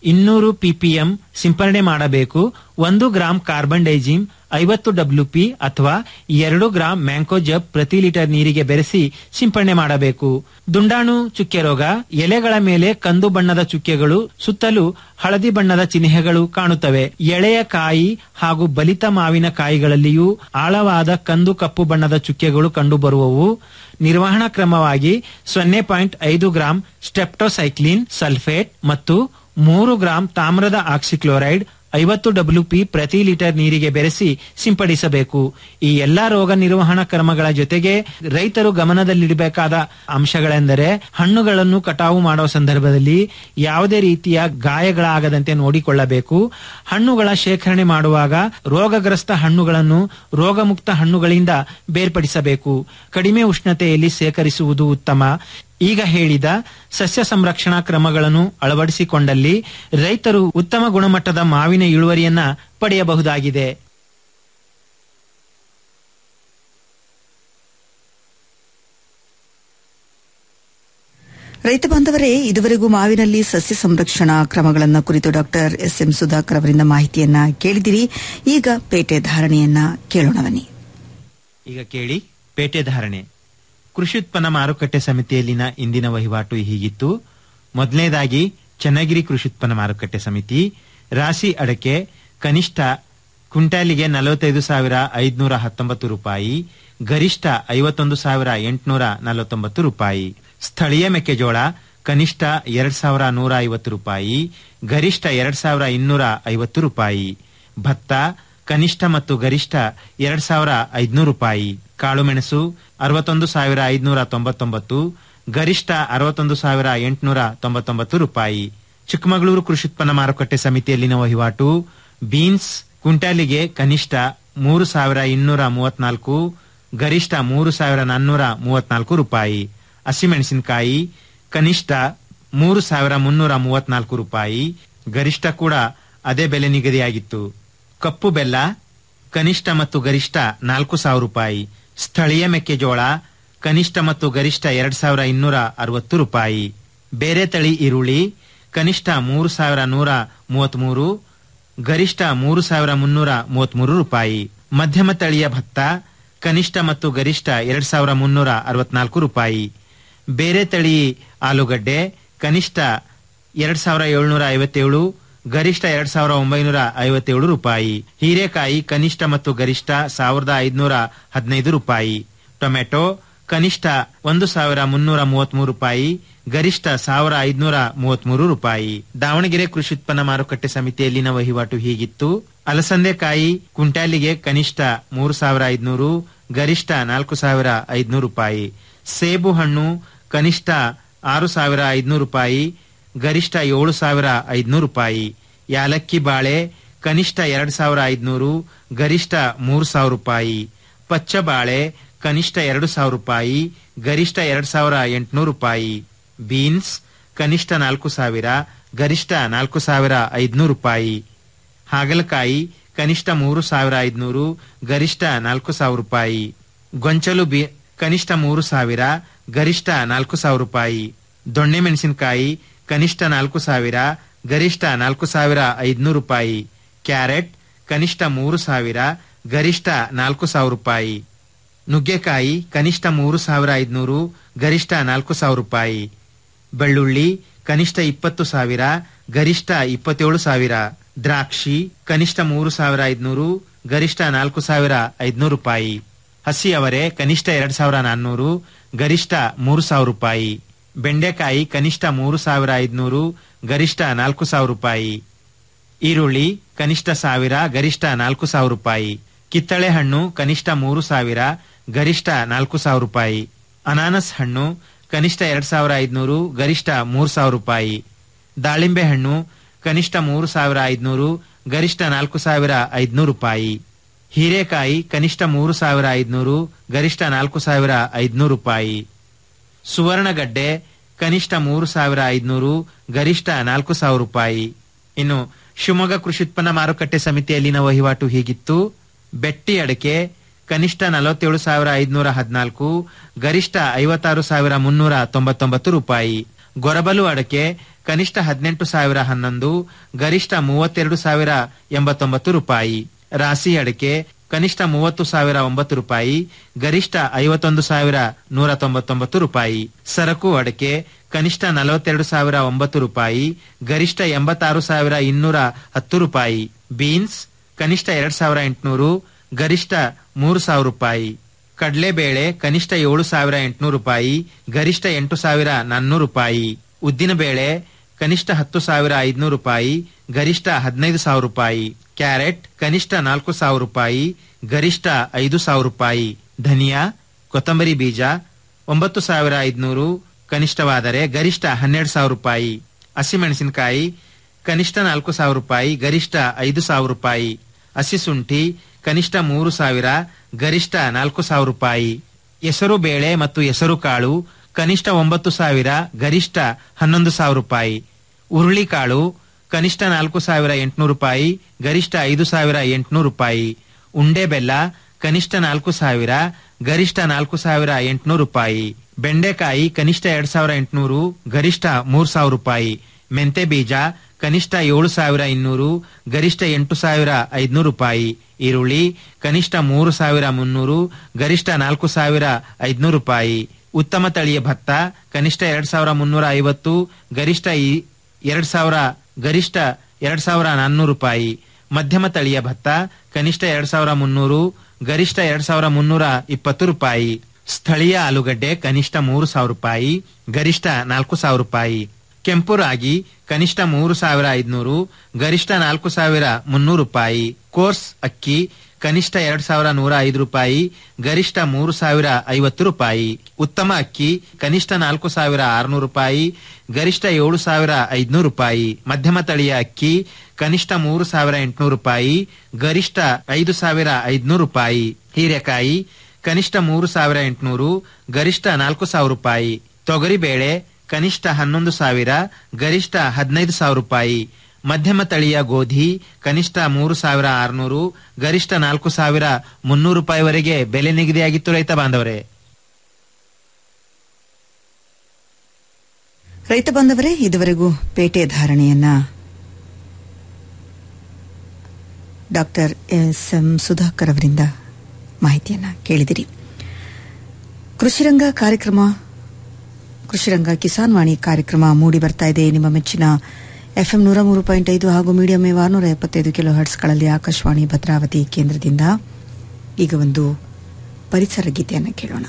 ಇನ್ನೂರು ಪಿಪಿಎಂ ಸಿಂಪರಣೆ ಮಾಡಬೇಕು ಒಂದು ಗ್ರಾಂ ಕಾರ್ಬನ್ ಡೈಜಿಮ್ ಐವತ್ತು ಡಬ್ಲ್ಯೂ ಪಿ ಅಥವಾ ಎರಡು ಗ್ರಾಂ ಮ್ಯಾಂಕೋಜಬ್ ಪ್ರತಿ ಲೀಟರ್ ನೀರಿಗೆ ಬೆರೆಸಿ ಸಿಂಪರಣೆ ಮಾಡಬೇಕು ದುಂಡಾಣು ಚುಕ್ಕೆ ರೋಗ ಎಲೆಗಳ ಮೇಲೆ ಕಂದು ಬಣ್ಣದ ಚುಕ್ಕೆಗಳು ಸುತ್ತಲೂ ಹಳದಿ ಬಣ್ಣದ ಚಿಹ್ನೆಗಳು ಕಾಣುತ್ತವೆ ಎಳೆಯ ಕಾಯಿ ಹಾಗೂ ಬಲಿತ ಮಾವಿನ ಕಾಯಿಗಳಲ್ಲಿಯೂ ಆಳವಾದ ಕಂದು ಕಪ್ಪು ಬಣ್ಣದ ಚುಕ್ಕೆಗಳು ಕಂಡುಬರುವವು ನಿರ್ವಹಣಾ ಕ್ರಮವಾಗಿ ಸೊನ್ನೆ ಪಾಯಿಂಟ್ ಐದು ಗ್ರಾಂ ಸ್ಟೆಪ್ಟೋಸೈಕ್ಲಿನ್ ಸಲ್ಫೇಟ್ ಮತ್ತು ಮೂರು ಗ್ರಾಂ ತಾಮ್ರದ ಆಕ್ಸಿಕ್ಲೋರೈಡ್ ಐವತ್ತು ಡಬ್ಲ್ಯೂ ಪಿ ಪ್ರತಿ ಲೀಟರ್ ನೀರಿಗೆ ಬೆರೆಸಿ ಸಿಂಪಡಿಸಬೇಕು ಈ ಎಲ್ಲಾ ರೋಗ ನಿರ್ವಹಣಾ ಕ್ರಮಗಳ ಜೊತೆಗೆ ರೈತರು ಗಮನದಲ್ಲಿಡಬೇಕಾದ ಅಂಶಗಳೆಂದರೆ ಹಣ್ಣುಗಳನ್ನು ಕಟಾವು ಮಾಡುವ ಸಂದರ್ಭದಲ್ಲಿ ಯಾವುದೇ ರೀತಿಯ ಗಾಯಗಳಾಗದಂತೆ ನೋಡಿಕೊಳ್ಳಬೇಕು ಹಣ್ಣುಗಳ ಶೇಖರಣೆ ಮಾಡುವಾಗ ರೋಗಗ್ರಸ್ತ ಹಣ್ಣುಗಳನ್ನು ರೋಗಮುಕ್ತ ಹಣ್ಣುಗಳಿಂದ ಬೇರ್ಪಡಿಸಬೇಕು ಕಡಿಮೆ ಉಷ್ಣತೆಯಲ್ಲಿ ಶೇಖರಿಸುವುದು ಉತ್ತಮ ಈಗ ಹೇಳಿದ ಸಸ್ಯ ಸಂರಕ್ಷಣಾ ಕ್ರಮಗಳನ್ನು ಅಳವಡಿಸಿಕೊಂಡಲ್ಲಿ ರೈತರು ಉತ್ತಮ ಗುಣಮಟ್ಟದ ಮಾವಿನ ಇಳುವರಿಯನ್ನ ಪಡೆಯಬಹುದಾಗಿದೆ ರೈತ ಬಾಂಧವರೇ ಇದುವರೆಗೂ ಮಾವಿನಲ್ಲಿ ಸಸ್ಯ ಸಂರಕ್ಷಣಾ ಕ್ರಮಗಳನ್ನು ಕುರಿತು ಡಾಕ್ಟರ್ ಎಸ್ ಎಂ ಸುಧಾಕರ್ ಅವರಿಂದ ಮಾಹಿತಿಯನ್ನ ಕೇಳಿದಿರಿ ಈಗ ಪೇಟೆ ಧಾರಣೆಯನ್ನ ಕೇಳೋಣ ಬನ್ನಿ ಈಗ ಕೇಳಿ ಪೇಟೆ ಧಾರಣೆ ಕೃಷಿ ಉತ್ಪನ್ನ ಮಾರುಕಟ್ಟೆ ಸಮಿತಿಯಲ್ಲಿನ ಇಂದಿನ ವಹಿವಾಟು ಹೀಗಿತ್ತು ಮೊದಲನೇದಾಗಿ ಚನ್ನಗಿರಿ ಕೃಷಿ ಉತ್ಪನ್ನ ಮಾರುಕಟ್ಟೆ ಸಮಿತಿ ರಾಶಿ ಅಡಕೆ ಕನಿಷ್ಠ ಕ್ವಿಂಟಾಲಿಗೆ ನಲವತ್ತೈದು ಸಾವಿರ ಐದುನೂರ ಹತ್ತೊಂಬತ್ತು ರೂಪಾಯಿ ಗರಿಷ್ಠ ಐವತ್ತೊಂದು ಸಾವಿರ ಎಂಟುನೂರ ನಲವತ್ತೊಂಬತ್ತು ರೂಪಾಯಿ ಸ್ಥಳೀಯ ಮೆಕ್ಕೆಜೋಳ ಕನಿಷ್ಠ ಎರಡ್ ಸಾವಿರ ನೂರ ಐವತ್ತು ರೂಪಾಯಿ ಗರಿಷ್ಠ ಎರಡ್ ಸಾವಿರ ಇನ್ನೂರ ಐವತ್ತು ರೂಪಾಯಿ ಭತ್ತ ಕನಿಷ್ಠ ಮತ್ತು ಗರಿಷ್ಠ ಎರಡ್ ಸಾವಿರ ಐದ್ನೂರು ರೂಪಾಯಿ ಕಾಳುಮೆಣಸು ಅರವತ್ತೊಂದು ಸಾವಿರ ಐದುನೂರ ತೊಂಬತ್ತೊಂಬತ್ತು ಗರಿಷ್ಠ ಅರವತ್ತೊಂದು ಸಾವಿರ ಎಂಟುನೂರ ತೊಂಬತ್ತೊಂಬತ್ತು ರೂಪಾಯಿ ಚಿಕ್ಕಮಗಳೂರು ಕೃಷಿ ಉತ್ಪನ್ನ ಮಾರುಕಟ್ಟೆ ಸಮಿತಿಯಲ್ಲಿನ ವಹಿವಾಟು ಬೀನ್ಸ್ ಕ್ವಿಂಟಾಲಿಗೆ ಕನಿಷ್ಠ ಮೂರು ಸಾವಿರ ಇನ್ನೂರ ಮೂವತ್ನಾಲ್ಕು ಗರಿಷ್ಠ ಮೂರು ಸಾವಿರ ನಾನ್ನೂರ ಮೂವತ್ನಾಲ್ಕು ರೂಪಾಯಿ ಹಸಿಮೆಣಸಿನಕಾಯಿ ಕನಿಷ್ಠ ಮೂರು ಸಾವಿರ ಮುನ್ನೂರ ಮೂವತ್ನಾಲ್ಕು ರೂಪಾಯಿ ಗರಿಷ್ಠ ಕೂಡ ಅದೇ ಬೆಲೆ ನಿಗದಿಯಾಗಿತ್ತು ಕಪ್ಪು ಬೆಲ್ಲ ಕನಿಷ್ಠ ಮತ್ತು ಗರಿಷ್ಠ ನಾಲ್ಕು ಸಾವಿರ ರೂಪಾಯಿ ಸ್ಥಳೀಯ ಮೆಕ್ಕೆಜೋಳ ಕನಿಷ್ಠ ಮತ್ತು ಗರಿಷ್ಠ ಎರಡ್ ಸಾವಿರ ಇನ್ನೂರ ಅರವತ್ತು ರೂಪಾಯಿ ಬೇರೆ ತಳಿ ಈರುಳ್ಳಿ ಕನಿಷ್ಠ ಮೂರು ಸಾವಿರ ನೂರ ಮೂವತ್ಮೂರು ಗರಿಷ್ಠ ಮೂರು ಸಾವಿರ ಮುನ್ನೂರ ಮೂವತ್ಮೂರು ರೂಪಾಯಿ ಮಧ್ಯಮ ತಳಿಯ ಭತ್ತ ಕನಿಷ್ಠ ಮತ್ತು ಗರಿಷ್ಠ ಎರಡ್ ಸಾವಿರ ಮುನ್ನೂರ ಅರವತ್ನಾಲ್ಕು ರೂಪಾಯಿ ಬೇರೆ ತಳಿ ಆಲೂಗಡ್ಡೆ ಕನಿಷ್ಠ ಎರಡ್ ಸಾವಿರ ಏಳ್ನೂರ ಐವತ್ತೇಳು ಗರಿಷ್ಠ ಎರಡ್ ಸಾವಿರ ಒಂಬೈನೂರ ಐವತ್ತೇಳು ರೂಪಾಯಿ ಹೀರೆಕಾಯಿ ಕನಿಷ್ಠ ಮತ್ತು ಗರಿಷ್ಠ ಸಾವಿರದ ಐದುನೂರ ಹದಿನೈದು ರೂಪಾಯಿ ಟೊಮೆಟೊ ಕನಿಷ್ಠ ಒಂದು ಸಾವಿರ ಮುನ್ನೂರ ಮೂವತ್ಮೂರು ರೂಪಾಯಿ ಗರಿಷ್ಠ ಸಾವಿರ ಐದುನೂರ ಮೂವತ್ಮೂರು ರೂಪಾಯಿ ದಾವಣಗೆರೆ ಕೃಷಿ ಉತ್ಪನ್ನ ಮಾರುಕಟ್ಟೆ ಸಮಿತಿಯಲ್ಲಿನ ವಹಿವಾಟು ಹೀಗಿತ್ತು ಅಲಸಂದೆಕಾಯಿ ಕ್ವಿಂಟಾಲಿಗೆ ಕನಿಷ್ಠ ಮೂರು ಸಾವಿರ ಐದುನೂರು ಗರಿಷ್ಠ ನಾಲ್ಕು ಸಾವಿರ ಐದುನೂರು ರೂಪಾಯಿ ಸೇಬು ಹಣ್ಣು ಕನಿಷ್ಠ ಆರು ಸಾವಿರ ಐದುನೂರು ರೂಪಾಯಿ ಗರಿಷ್ಠ ಏಳು ಸಾವಿರ ಐದುನೂರು ರೂಪಾಯಿ ಯಾಲಕ್ಕಿ ಬಾಳೆ ಕನಿಷ್ಠ ಎರಡ್ ಸಾವಿರ ಐದುನೂರು ಗರಿಷ್ಠ ಮೂರು ಸಾವಿರ ರೂಪಾಯಿ ಪಚ್ಚ ಬಾಳೆ ಕನಿಷ್ಠ ಎರಡು ಸಾವಿರ ರೂಪಾಯಿ ಗರಿಷ್ಠ ಎರಡ್ ಸಾವಿರ ಎಂಟುನೂರು ರೂಪಾಯಿ ಬೀನ್ಸ್ ಕನಿಷ್ಠ ನಾಲ್ಕು ಸಾವಿರ ಗರಿಷ್ಠ ನಾಲ್ಕು ಸಾವಿರ ಐದುನೂರು ರೂಪಾಯಿ ಹಾಗಲಕಾಯಿ ಕನಿಷ್ಠ ಮೂರು ಸಾವಿರ ಐದುನೂರು ಗರಿಷ್ಠ ನಾಲ್ಕು ಸಾವಿರ ರೂಪಾಯಿ ಗೊಂಚಲು ಬಿ ಕನಿಷ್ಠ ಮೂರು ಸಾವಿರ ಗರಿಷ್ಠ ನಾಲ್ಕು ಸಾವಿರ ರೂಪಾಯಿ ದೊಣ್ಣೆ ಮೆಣಸಿನಕಾಯಿ ಕನಿಷ್ಠ ನಾಲ್ಕು ಸಾವಿರ ಗರಿಷ್ಠ ನಾಲ್ಕು ಸಾವಿರ ಐದುನೂರು ರೂಪಾಯಿ ಕ್ಯಾರೆಟ್ ಕನಿಷ್ಠ ಮೂರು ಸಾವಿರ ಗರಿಷ್ಠ ನಾಲ್ಕು ಸಾವಿರ ರೂಪಾಯಿ ನುಗ್ಗೆಕಾಯಿ ಕನಿಷ್ಠ ಮೂರು ಸಾವಿರ ಐದುನೂರು ಗರಿಷ್ಠ ನಾಲ್ಕು ಸಾವಿರ ರೂಪಾಯಿ ಬೆಳ್ಳುಳ್ಳಿ ಕನಿಷ್ಠ ಇಪ್ಪತ್ತು ಸಾವಿರ ಗರಿಷ್ಠ ಇಪ್ಪತ್ತೇಳು ಸಾವಿರ ದ್ರಾಕ್ಷಿ ಕನಿಷ್ಠ ಮೂರು ಸಾವಿರ ಐದುನೂರು ಗರಿಷ್ಠ ನಾಲ್ಕು ಸಾವಿರ ಐದುನೂರು ರೂಪಾಯಿ ಹಸಿ ಅವರೆ ಕನಿಷ್ಠ ಎರಡ್ ಸಾವಿರ ನಾನ್ನೂರು ಗರಿಷ್ಠ ಮೂರು ಸಾವಿರ ರೂಪಾಯಿ ಬೆಂಡೆಕಾಯಿ ಕನಿಷ್ಠ ಮೂರು ಸಾವಿರ ಐದುನೂರು ಗರಿಷ್ಠ ನಾಲ್ಕು ಸಾವಿರ ರೂಪಾಯಿ ಈರುಳ್ಳಿ ಕನಿಷ್ಠ ಸಾವಿರ ಗರಿಷ್ಠ ನಾಲ್ಕು ಸಾವಿರ ರೂಪಾಯಿ ಕಿತ್ತಳೆ ಹಣ್ಣು ಕನಿಷ್ಠ ಮೂರು ಸಾವಿರ ಗರಿಷ್ಠ ನಾಲ್ಕು ಸಾವಿರ ರೂಪಾಯಿ ಅನಾನಸ್ ಹಣ್ಣು ಕನಿಷ್ಠ ಎರಡ್ ಸಾವಿರ ಐದುನೂರು ಗರಿಷ್ಠ ಮೂರು ಸಾವಿರ ರೂಪಾಯಿ ದಾಳಿಂಬೆ ಹಣ್ಣು ಕನಿಷ್ಠ ಮೂರು ಸಾವಿರ ಐದುನೂರು ಗರಿಷ್ಠ ನಾಲ್ಕು ಸಾವಿರ ಐದುನೂರು ರೂಪಾಯಿ ಹೀರೆಕಾಯಿ ಕನಿಷ್ಠ ಮೂರು ಸಾವಿರ ಐದುನೂರು ಗರಿಷ್ಠ ನಾಲ್ಕು ಸಾವಿರ ಐದುನೂರು ರೂಪಾಯಿ ಸುವರ್ಣಗಡ್ಡೆ ಕನಿಷ್ಠ ಮೂರು ಸಾವಿರ ಐದುನೂರು ಗರಿಷ್ಠ ನಾಲ್ಕು ಸಾವಿರ ರೂಪಾಯಿ ಇನ್ನು ಶಿವಮೊಗ್ಗ ಕೃಷಿ ಉತ್ಪನ್ನ ಮಾರುಕಟ್ಟೆ ಸಮಿತಿಯಲ್ಲಿನ ವಹಿವಾಟು ಹೀಗಿತ್ತು ಬೆಟ್ಟಿ ಅಡಕೆ ಕನಿಷ್ಠ ನಲವತ್ತೇಳು ಸಾವಿರ ಐದುನೂರ ಹದಿನಾಲ್ಕು ಗರಿಷ್ಠ ಐವತ್ತಾರು ಸಾವಿರ ಮುನ್ನೂರ ತೊಂಬತ್ತೊಂಬತ್ತು ರೂಪಾಯಿ ಗೊರಬಲು ಅಡಕೆ ಕನಿಷ್ಠ ಹದಿನೆಂಟು ಸಾವಿರ ಹನ್ನೊಂದು ಗರಿಷ್ಠ ಮೂವತ್ತೆರಡು ಸಾವಿರ ಎಂಬತ್ತೊಂಬತ್ತು ರೂಪಾಯಿ ರಾಸಿ ಅಡಿಕೆ ಕನಿಷ್ಠ ಮೂವತ್ತು ಸಾವಿರ ಒಂಬತ್ತು ರೂಪಾಯಿ ಗರಿಷ್ಠ ಐವತ್ತೊಂದು ಸಾವಿರ ನೂರ ತೊಂಬತ್ತೊಂಬತ್ತು ರೂಪಾಯಿ ಸರಕು ಅಡಿಕೆ ಕನಿಷ್ಠ ನಲವತ್ತೆರಡು ಸಾವಿರ ಒಂಬತ್ತು ರೂಪಾಯಿ ಗರಿಷ್ಠ ಎಂಬತ್ತಾರು ಸಾವಿರ ಇನ್ನೂರ ಹತ್ತು ರೂಪಾಯಿ ಬೀನ್ಸ್ ಕನಿಷ್ಠ ಎರಡ್ ಸಾವಿರ ಎಂಟುನೂರು ಗರಿಷ್ಠ ಮೂರು ಸಾವಿರ ರೂಪಾಯಿ ಕಡಲೆಬೇಳೆ ಕನಿಷ್ಠ ಏಳು ಸಾವಿರ ಎಂಟುನೂರು ರೂಪಾಯಿ ಗರಿಷ್ಠ ಎಂಟು ಸಾವಿರ ನಾನ್ನೂರು ರೂಪಾಯಿ ಉದ್ದಿನಬೇಳೆ ಕನಿಷ್ಠ ಹತ್ತು ಸಾವಿರ ಐದುನೂರು ರೂಪಾಯಿ ಗರಿಷ್ಠ ಹದಿನೈದು ಸಾವಿರ ರೂಪಾಯಿ ಕ್ಯಾರೆಟ್ ಕನಿಷ್ಠ ನಾಲ್ಕು ಸಾವಿರ ರೂಪಾಯಿ ಗರಿಷ್ಠ ಐದು ಸಾವಿರ ರೂಪಾಯಿ ಧನಿಯಾ ಕೊತ್ತಂಬರಿ ಬೀಜ ಒಂಬತ್ತು ಸಾವಿರ ಐದುನೂರು ಕನಿಷ್ಠವಾದರೆ ಗರಿಷ್ಠ ಹನ್ನೆರಡು ಸಾವಿರ ರೂಪಾಯಿ ಹಸಿಮೆಣಸಿನಕಾಯಿ ಕನಿಷ್ಠ ನಾಲ್ಕು ಸಾವಿರ ರೂಪಾಯಿ ಗರಿಷ್ಠ ಐದು ಸಾವಿರ ರೂಪಾಯಿ ಹಸಿಶುಂಠಿ ಕನಿಷ್ಠ ಮೂರು ಸಾವಿರ ಗರಿಷ್ಠ ನಾಲ್ಕು ಸಾವಿರ ರೂಪಾಯಿ ಹೆಸರು ಬೇಳೆ ಮತ್ತು ಹೆಸರು ಕಾಳು ಕನಿಷ್ಠ ಒಂಬತ್ತು ಸಾವಿರ ಗರಿಷ್ಠ ಹನ್ನೊಂದು ಸಾವಿರ ರೂಪಾಯಿ ಹುರುಳಿಕಾಳು ಕನಿಷ್ಠ ನಾಲ್ಕು ಸಾವಿರ ಎಂಟುನೂರು ರೂಪಾಯಿ ಗರಿಷ್ಠ ಐದು ಸಾವಿರ ಎಂಟುನೂರು ರೂಪಾಯಿ ಉಂಡೆ ಬೆಲ್ಲ ಕನಿಷ್ಠ ನಾಲ್ಕು ಸಾವಿರ ಗರಿಷ್ಠ ನಾಲ್ಕು ಸಾವಿರ ಎಂಟುನೂರು ರೂಪಾಯಿ ಬೆಂಡೆಕಾಯಿ ಕನಿಷ್ಠ ಎರಡ್ ಸಾವಿರ ಎಂಟುನೂರು ಗರಿಷ್ಠ ಮೂರ್ ಸಾವಿರ ರೂಪಾಯಿ ಮೆಂತೆ ಬೀಜ ಕನಿಷ್ಠ ಏಳು ಸಾವಿರ ಇನ್ನೂರು ಗರಿಷ್ಠ ಎಂಟು ಸಾವಿರ ಐದುನೂರು ರೂಪಾಯಿ ಈರುಳ್ಳಿ ಕನಿಷ್ಠ ಮೂರು ಸಾವಿರ ಮುನ್ನೂರು ಗರಿಷ್ಠ ನಾಲ್ಕು ಸಾವಿರ ಐದುನೂರು ರೂಪಾಯಿ ಉತ್ತಮ ತಳಿಯ ಭತ್ತ ಕನಿಷ್ಠ ಎರಡ್ ಸಾವಿರ ಮುನ್ನೂರ ಐವತ್ತು ಗರಿಷ್ಠ ಈ- ಎರಡ್ ಸಾವಿರ ಗರಿಷ್ಠ ಎರಡ್ ಸಾವಿರ ನಾನ್ನೂರು ರೂಪಾಯಿ ಮಧ್ಯಮ ತಳಿಯ ಭತ್ತ ಕನಿಷ್ಠ ಎರಡ್ ಸಾವಿರ ಮುನ್ನೂರು ಗರಿಷ್ಠ ಎರಡ್ ಸಾವಿರ ಮುನ್ನೂರ ಇಪ್ಪತ್ತು ರೂಪಾಯಿ ಸ್ಥಳೀಯ ಆಲೂಗಡ್ಡೆ ಕನಿಷ್ಠ ಮೂರು ಸಾವಿರ ರೂಪಾಯಿ ಗರಿಷ್ಠ ನಾಲ್ಕು ಸಾವಿರ ರೂಪಾಯಿ ಕೆಂಪು ರಾಗಿ ಕನಿಷ್ಠ ಮೂರು ಸಾವಿರ ಐದುನೂರು ಗರಿಷ್ಠ ನಾಲ್ಕು ಸಾವಿರ ಮುನ್ನೂರು ರೂಪಾಯಿ ಕೋರ್ಸ್ ಅಕ್ಕಿ ಕನಿಷ್ಠ ಎರಡ್ ಸಾವಿರ ನೂರ ಐದು ರೂಪಾಯಿ ಗರಿಷ್ಠ ಮೂರು ಸಾವಿರ ಐವತ್ತು ರೂಪಾಯಿ ಉತ್ತಮ ಅಕ್ಕಿ ಕನಿಷ್ಠ ನಾಲ್ಕು ಸಾವಿರ ಆರುನೂರು ರೂಪಾಯಿ ಗರಿಷ್ಠ ಏಳು ಸಾವಿರ ಐದುನೂರು ರೂಪಾಯಿ ಮಧ್ಯಮ ತಳಿಯ ಅಕ್ಕಿ ಕನಿಷ್ಠ ಮೂರು ಸಾವಿರ ಎಂಟುನೂರು ರೂಪಾಯಿ ಗರಿಷ್ಠ ಐದು ಸಾವಿರ ಐದುನೂರು ರೂಪಾಯಿ ಹೀರೆಕಾಯಿ ಕನಿಷ್ಠ ಮೂರು ಸಾವಿರ ಎಂಟುನೂರು ಗರಿಷ್ಠ ನಾಲ್ಕು ಸಾವಿರ ರೂಪಾಯಿ ತೊಗರಿಬೇಳೆ ಕನಿಷ್ಠ ಹನ್ನೊಂದು ಸಾವಿರ ಗರಿಷ್ಠ ಹದಿನೈದು ಸಾವಿರ ರೂಪಾಯಿ ಮಧ್ಯಮ ತಳಿಯ ಗೋಧಿ ಕನಿಷ್ಠ ಮೂರು ಸಾವಿರ ಆರುನೂರು ಗರಿಷ್ಠ ನಾಲ್ಕು ಸಾವಿರ ಮುನ್ನೂರು ರೂಪಾಯಿವರೆಗೆ ಬೆಲೆ ನಿಗದಿಯಾಗಿತ್ತು ರೈತ ಬಾಂಧವರೇ ರೈತ ಬಾಂಧವರೇ ಇದುವರೆಗೂ ಪೇಟೆ ಧಾರಣೆಯನ್ನ ಡಾಕ್ಟರ್ ಎಸ್ ಎಂ ಸುಧಾಕರ್ ಅವರಿಂದ ಮಾಹಿತಿಯನ್ನ ಕೇಳಿದಿರಿ ಕೃಷಿರಂಗ ಕಾರ್ಯಕ್ರಮ ಕೃಷಿರಂಗ ಕಿಸಾನ್ ವಾಣಿ ಕಾರ್ಯಕ್ರಮ ಮೂಡಿ ಬರ್ತಾ ಇದೆ ನಿಮ್ಮ ಮೆಚ್ಚಿನ ಎಫ್ಎಂ ನೂರ ಮೂರು ಪಾಯಿಂಟ್ ಐದು ಹಾಗೂ ಮೀಡಿಯಂ ವೇವ್ ಆರುನೂರ ಎಪ್ಪತ್ತೈದು ಕಿಲೋ ಹರ್ಟ್ಸ್ಗಳಲ್ಲಿ ಆಕಾಶವಾಣಿ ಭದ್ರಾವತಿ ಕೇಂದ್ರದಿಂದ ಈಗ ಒಂದು ಪರಿಸರ ಗೀತೆಯನ್ನು ಕೇಳೋಣ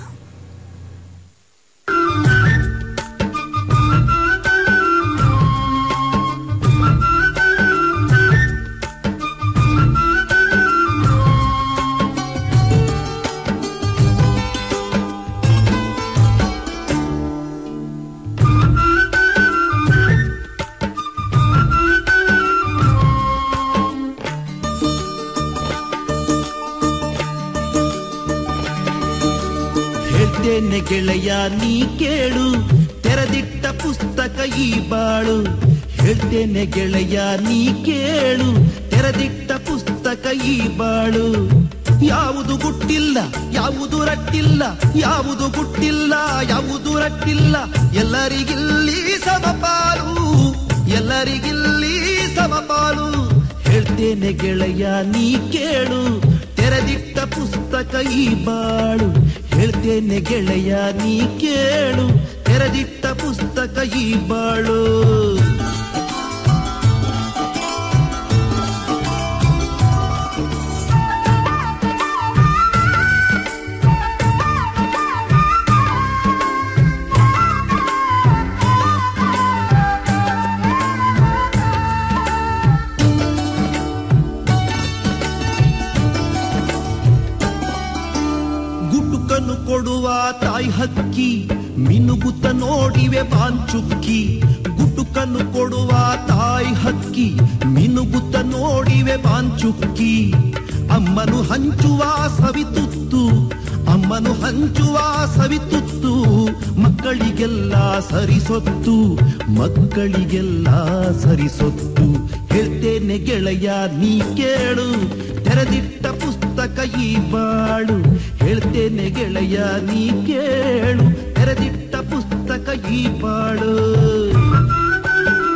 ಹೇಳ್ತೇನೆ ಗೆಳೆಯ ನೀ ಕೇಳು ತೆರೆದಿಟ್ಟ ಪುಸ್ತಕ ಈ ಬಾಳು ಹೇಳ್ತೇನೆ ಗೆಳೆಯ ನೀ ಕೇಳು ತೆರೆದಿಟ್ಟ ಪುಸ್ತಕ ಈ ಬಾಳು ಯಾವುದು ಗುಟ್ಟಿಲ್ಲ ಯಾವುದು ರಟ್ಟಿಲ್ಲ ಯಾವುದು ಗುಟ್ಟಿಲ್ಲ ಯಾವುದು ರಟ್ಟಿಲ್ಲ ಎಲ್ಲರಿಗಿಲ್ಲಿ ಸಮಪಾಲು ಎಲ್ಲರಿಗಿಲ್ಲಿ ಸಮಪಾಲು ಹೇಳ್ತೇನೆ ಗೆಳೆಯ ನೀ ಕೇಳು ತೆರೆದಿಟ್ಟ ಪುಸ್ತಕ ಈ ಬಾಳು ಹೇಳ್ತೇನೆ ಗೆಳೆಯ ನೀ ಕೇಳು ತೆರೆದಿಟ್ಟ ಪುಸ್ತಕ ಈ ಬಾಳು ಗುಟುಕನು ಕೊಡುವ ತಾಯಿ ಹಕ್ಕಿ ಮಿನುಗುತ್ತ ನೋಡಿವೆ ಬಾಂಚುಕ್ಕಿ ಗುಟುಕನು ಕೊಡುವ ತಾಯಿ ಹಕ್ಕಿ ಮಿನುಗುತ್ತ ನೋಡಿವೆ ಬಾಂಚುಕ್ಕಿ ಅಮ್ಮನು ಹಂಚುವ ಸವಿತುತ್ತು ಅಮ್ಮನು ಹಂಚುವ ಸವಿತುತ್ತು ಮಕ್ಕಳಿಗೆಲ್ಲ ಸರಿಸೊತ್ತು ಮಕ್ಕಳಿಗೆಲ್ಲ ಸರಿಸೊತ್ತು ಹೇಳ್ತೇನೆ ಗೆಳೆಯ ನೀ ಕೇಳು ತೆರೆದಿಟ್ಟ ಪುಸ್ತಕ ಈ ಬಾಳು ಹೇಳ್ತೇನೆ ಗೆಳೆಯ ನೀ ಕೇಳು ತೆರೆದಿಟ್ಟ ಪುಸ್ತಕ ಈ ಬಾಳು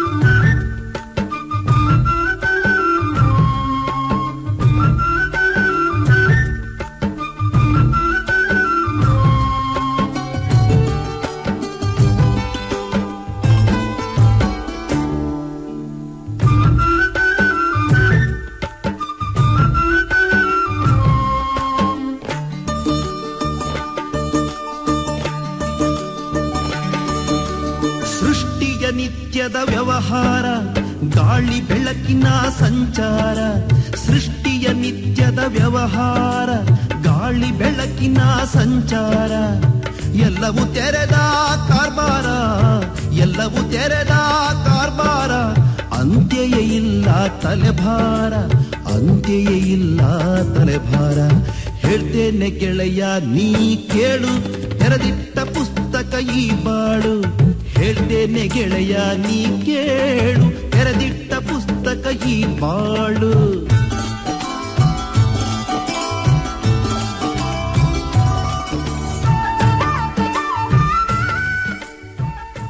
ನಿತ್ಯದ ವ್ಯವಹಾರ ಗಾಳಿ ಬೆಳಕಿನ ಸಂಚಾರ ಸೃಷ್ಟಿಯ ನಿತ್ಯದ ವ್ಯವಹಾರ ಗಾಳಿ ಬೆಳಕಿನ ಸಂಚಾರ ಎಲ್ಲವೂ ತೆರೆದ ಕಾರ್ಬಾರ ಎಲ್ಲವೂ ತೆರೆದ ಕಾರ್ಬಾರ ಅಂತ್ಯಯ ಇಲ್ಲ ತಲೆಭಾರ ಅಂತ್ಯಯ ಇಲ್ಲ ತಲೆಭಾರ ಹೇಳ್ತೇನೆ ಗೆಳೆಯ ನೀ ಕೇಳು ತೆರೆದಿಟ್ಟ ಪುಸ್ತಕ ಈ ಬಾಳು ಹೇಳ್ತೇನೆ ಗೆಳೆಯ ನೀ ಕೇಳು ತೆರೆದಿಟ್ಟ ಪುಸ್ತಕ ಈ ಬಾಳು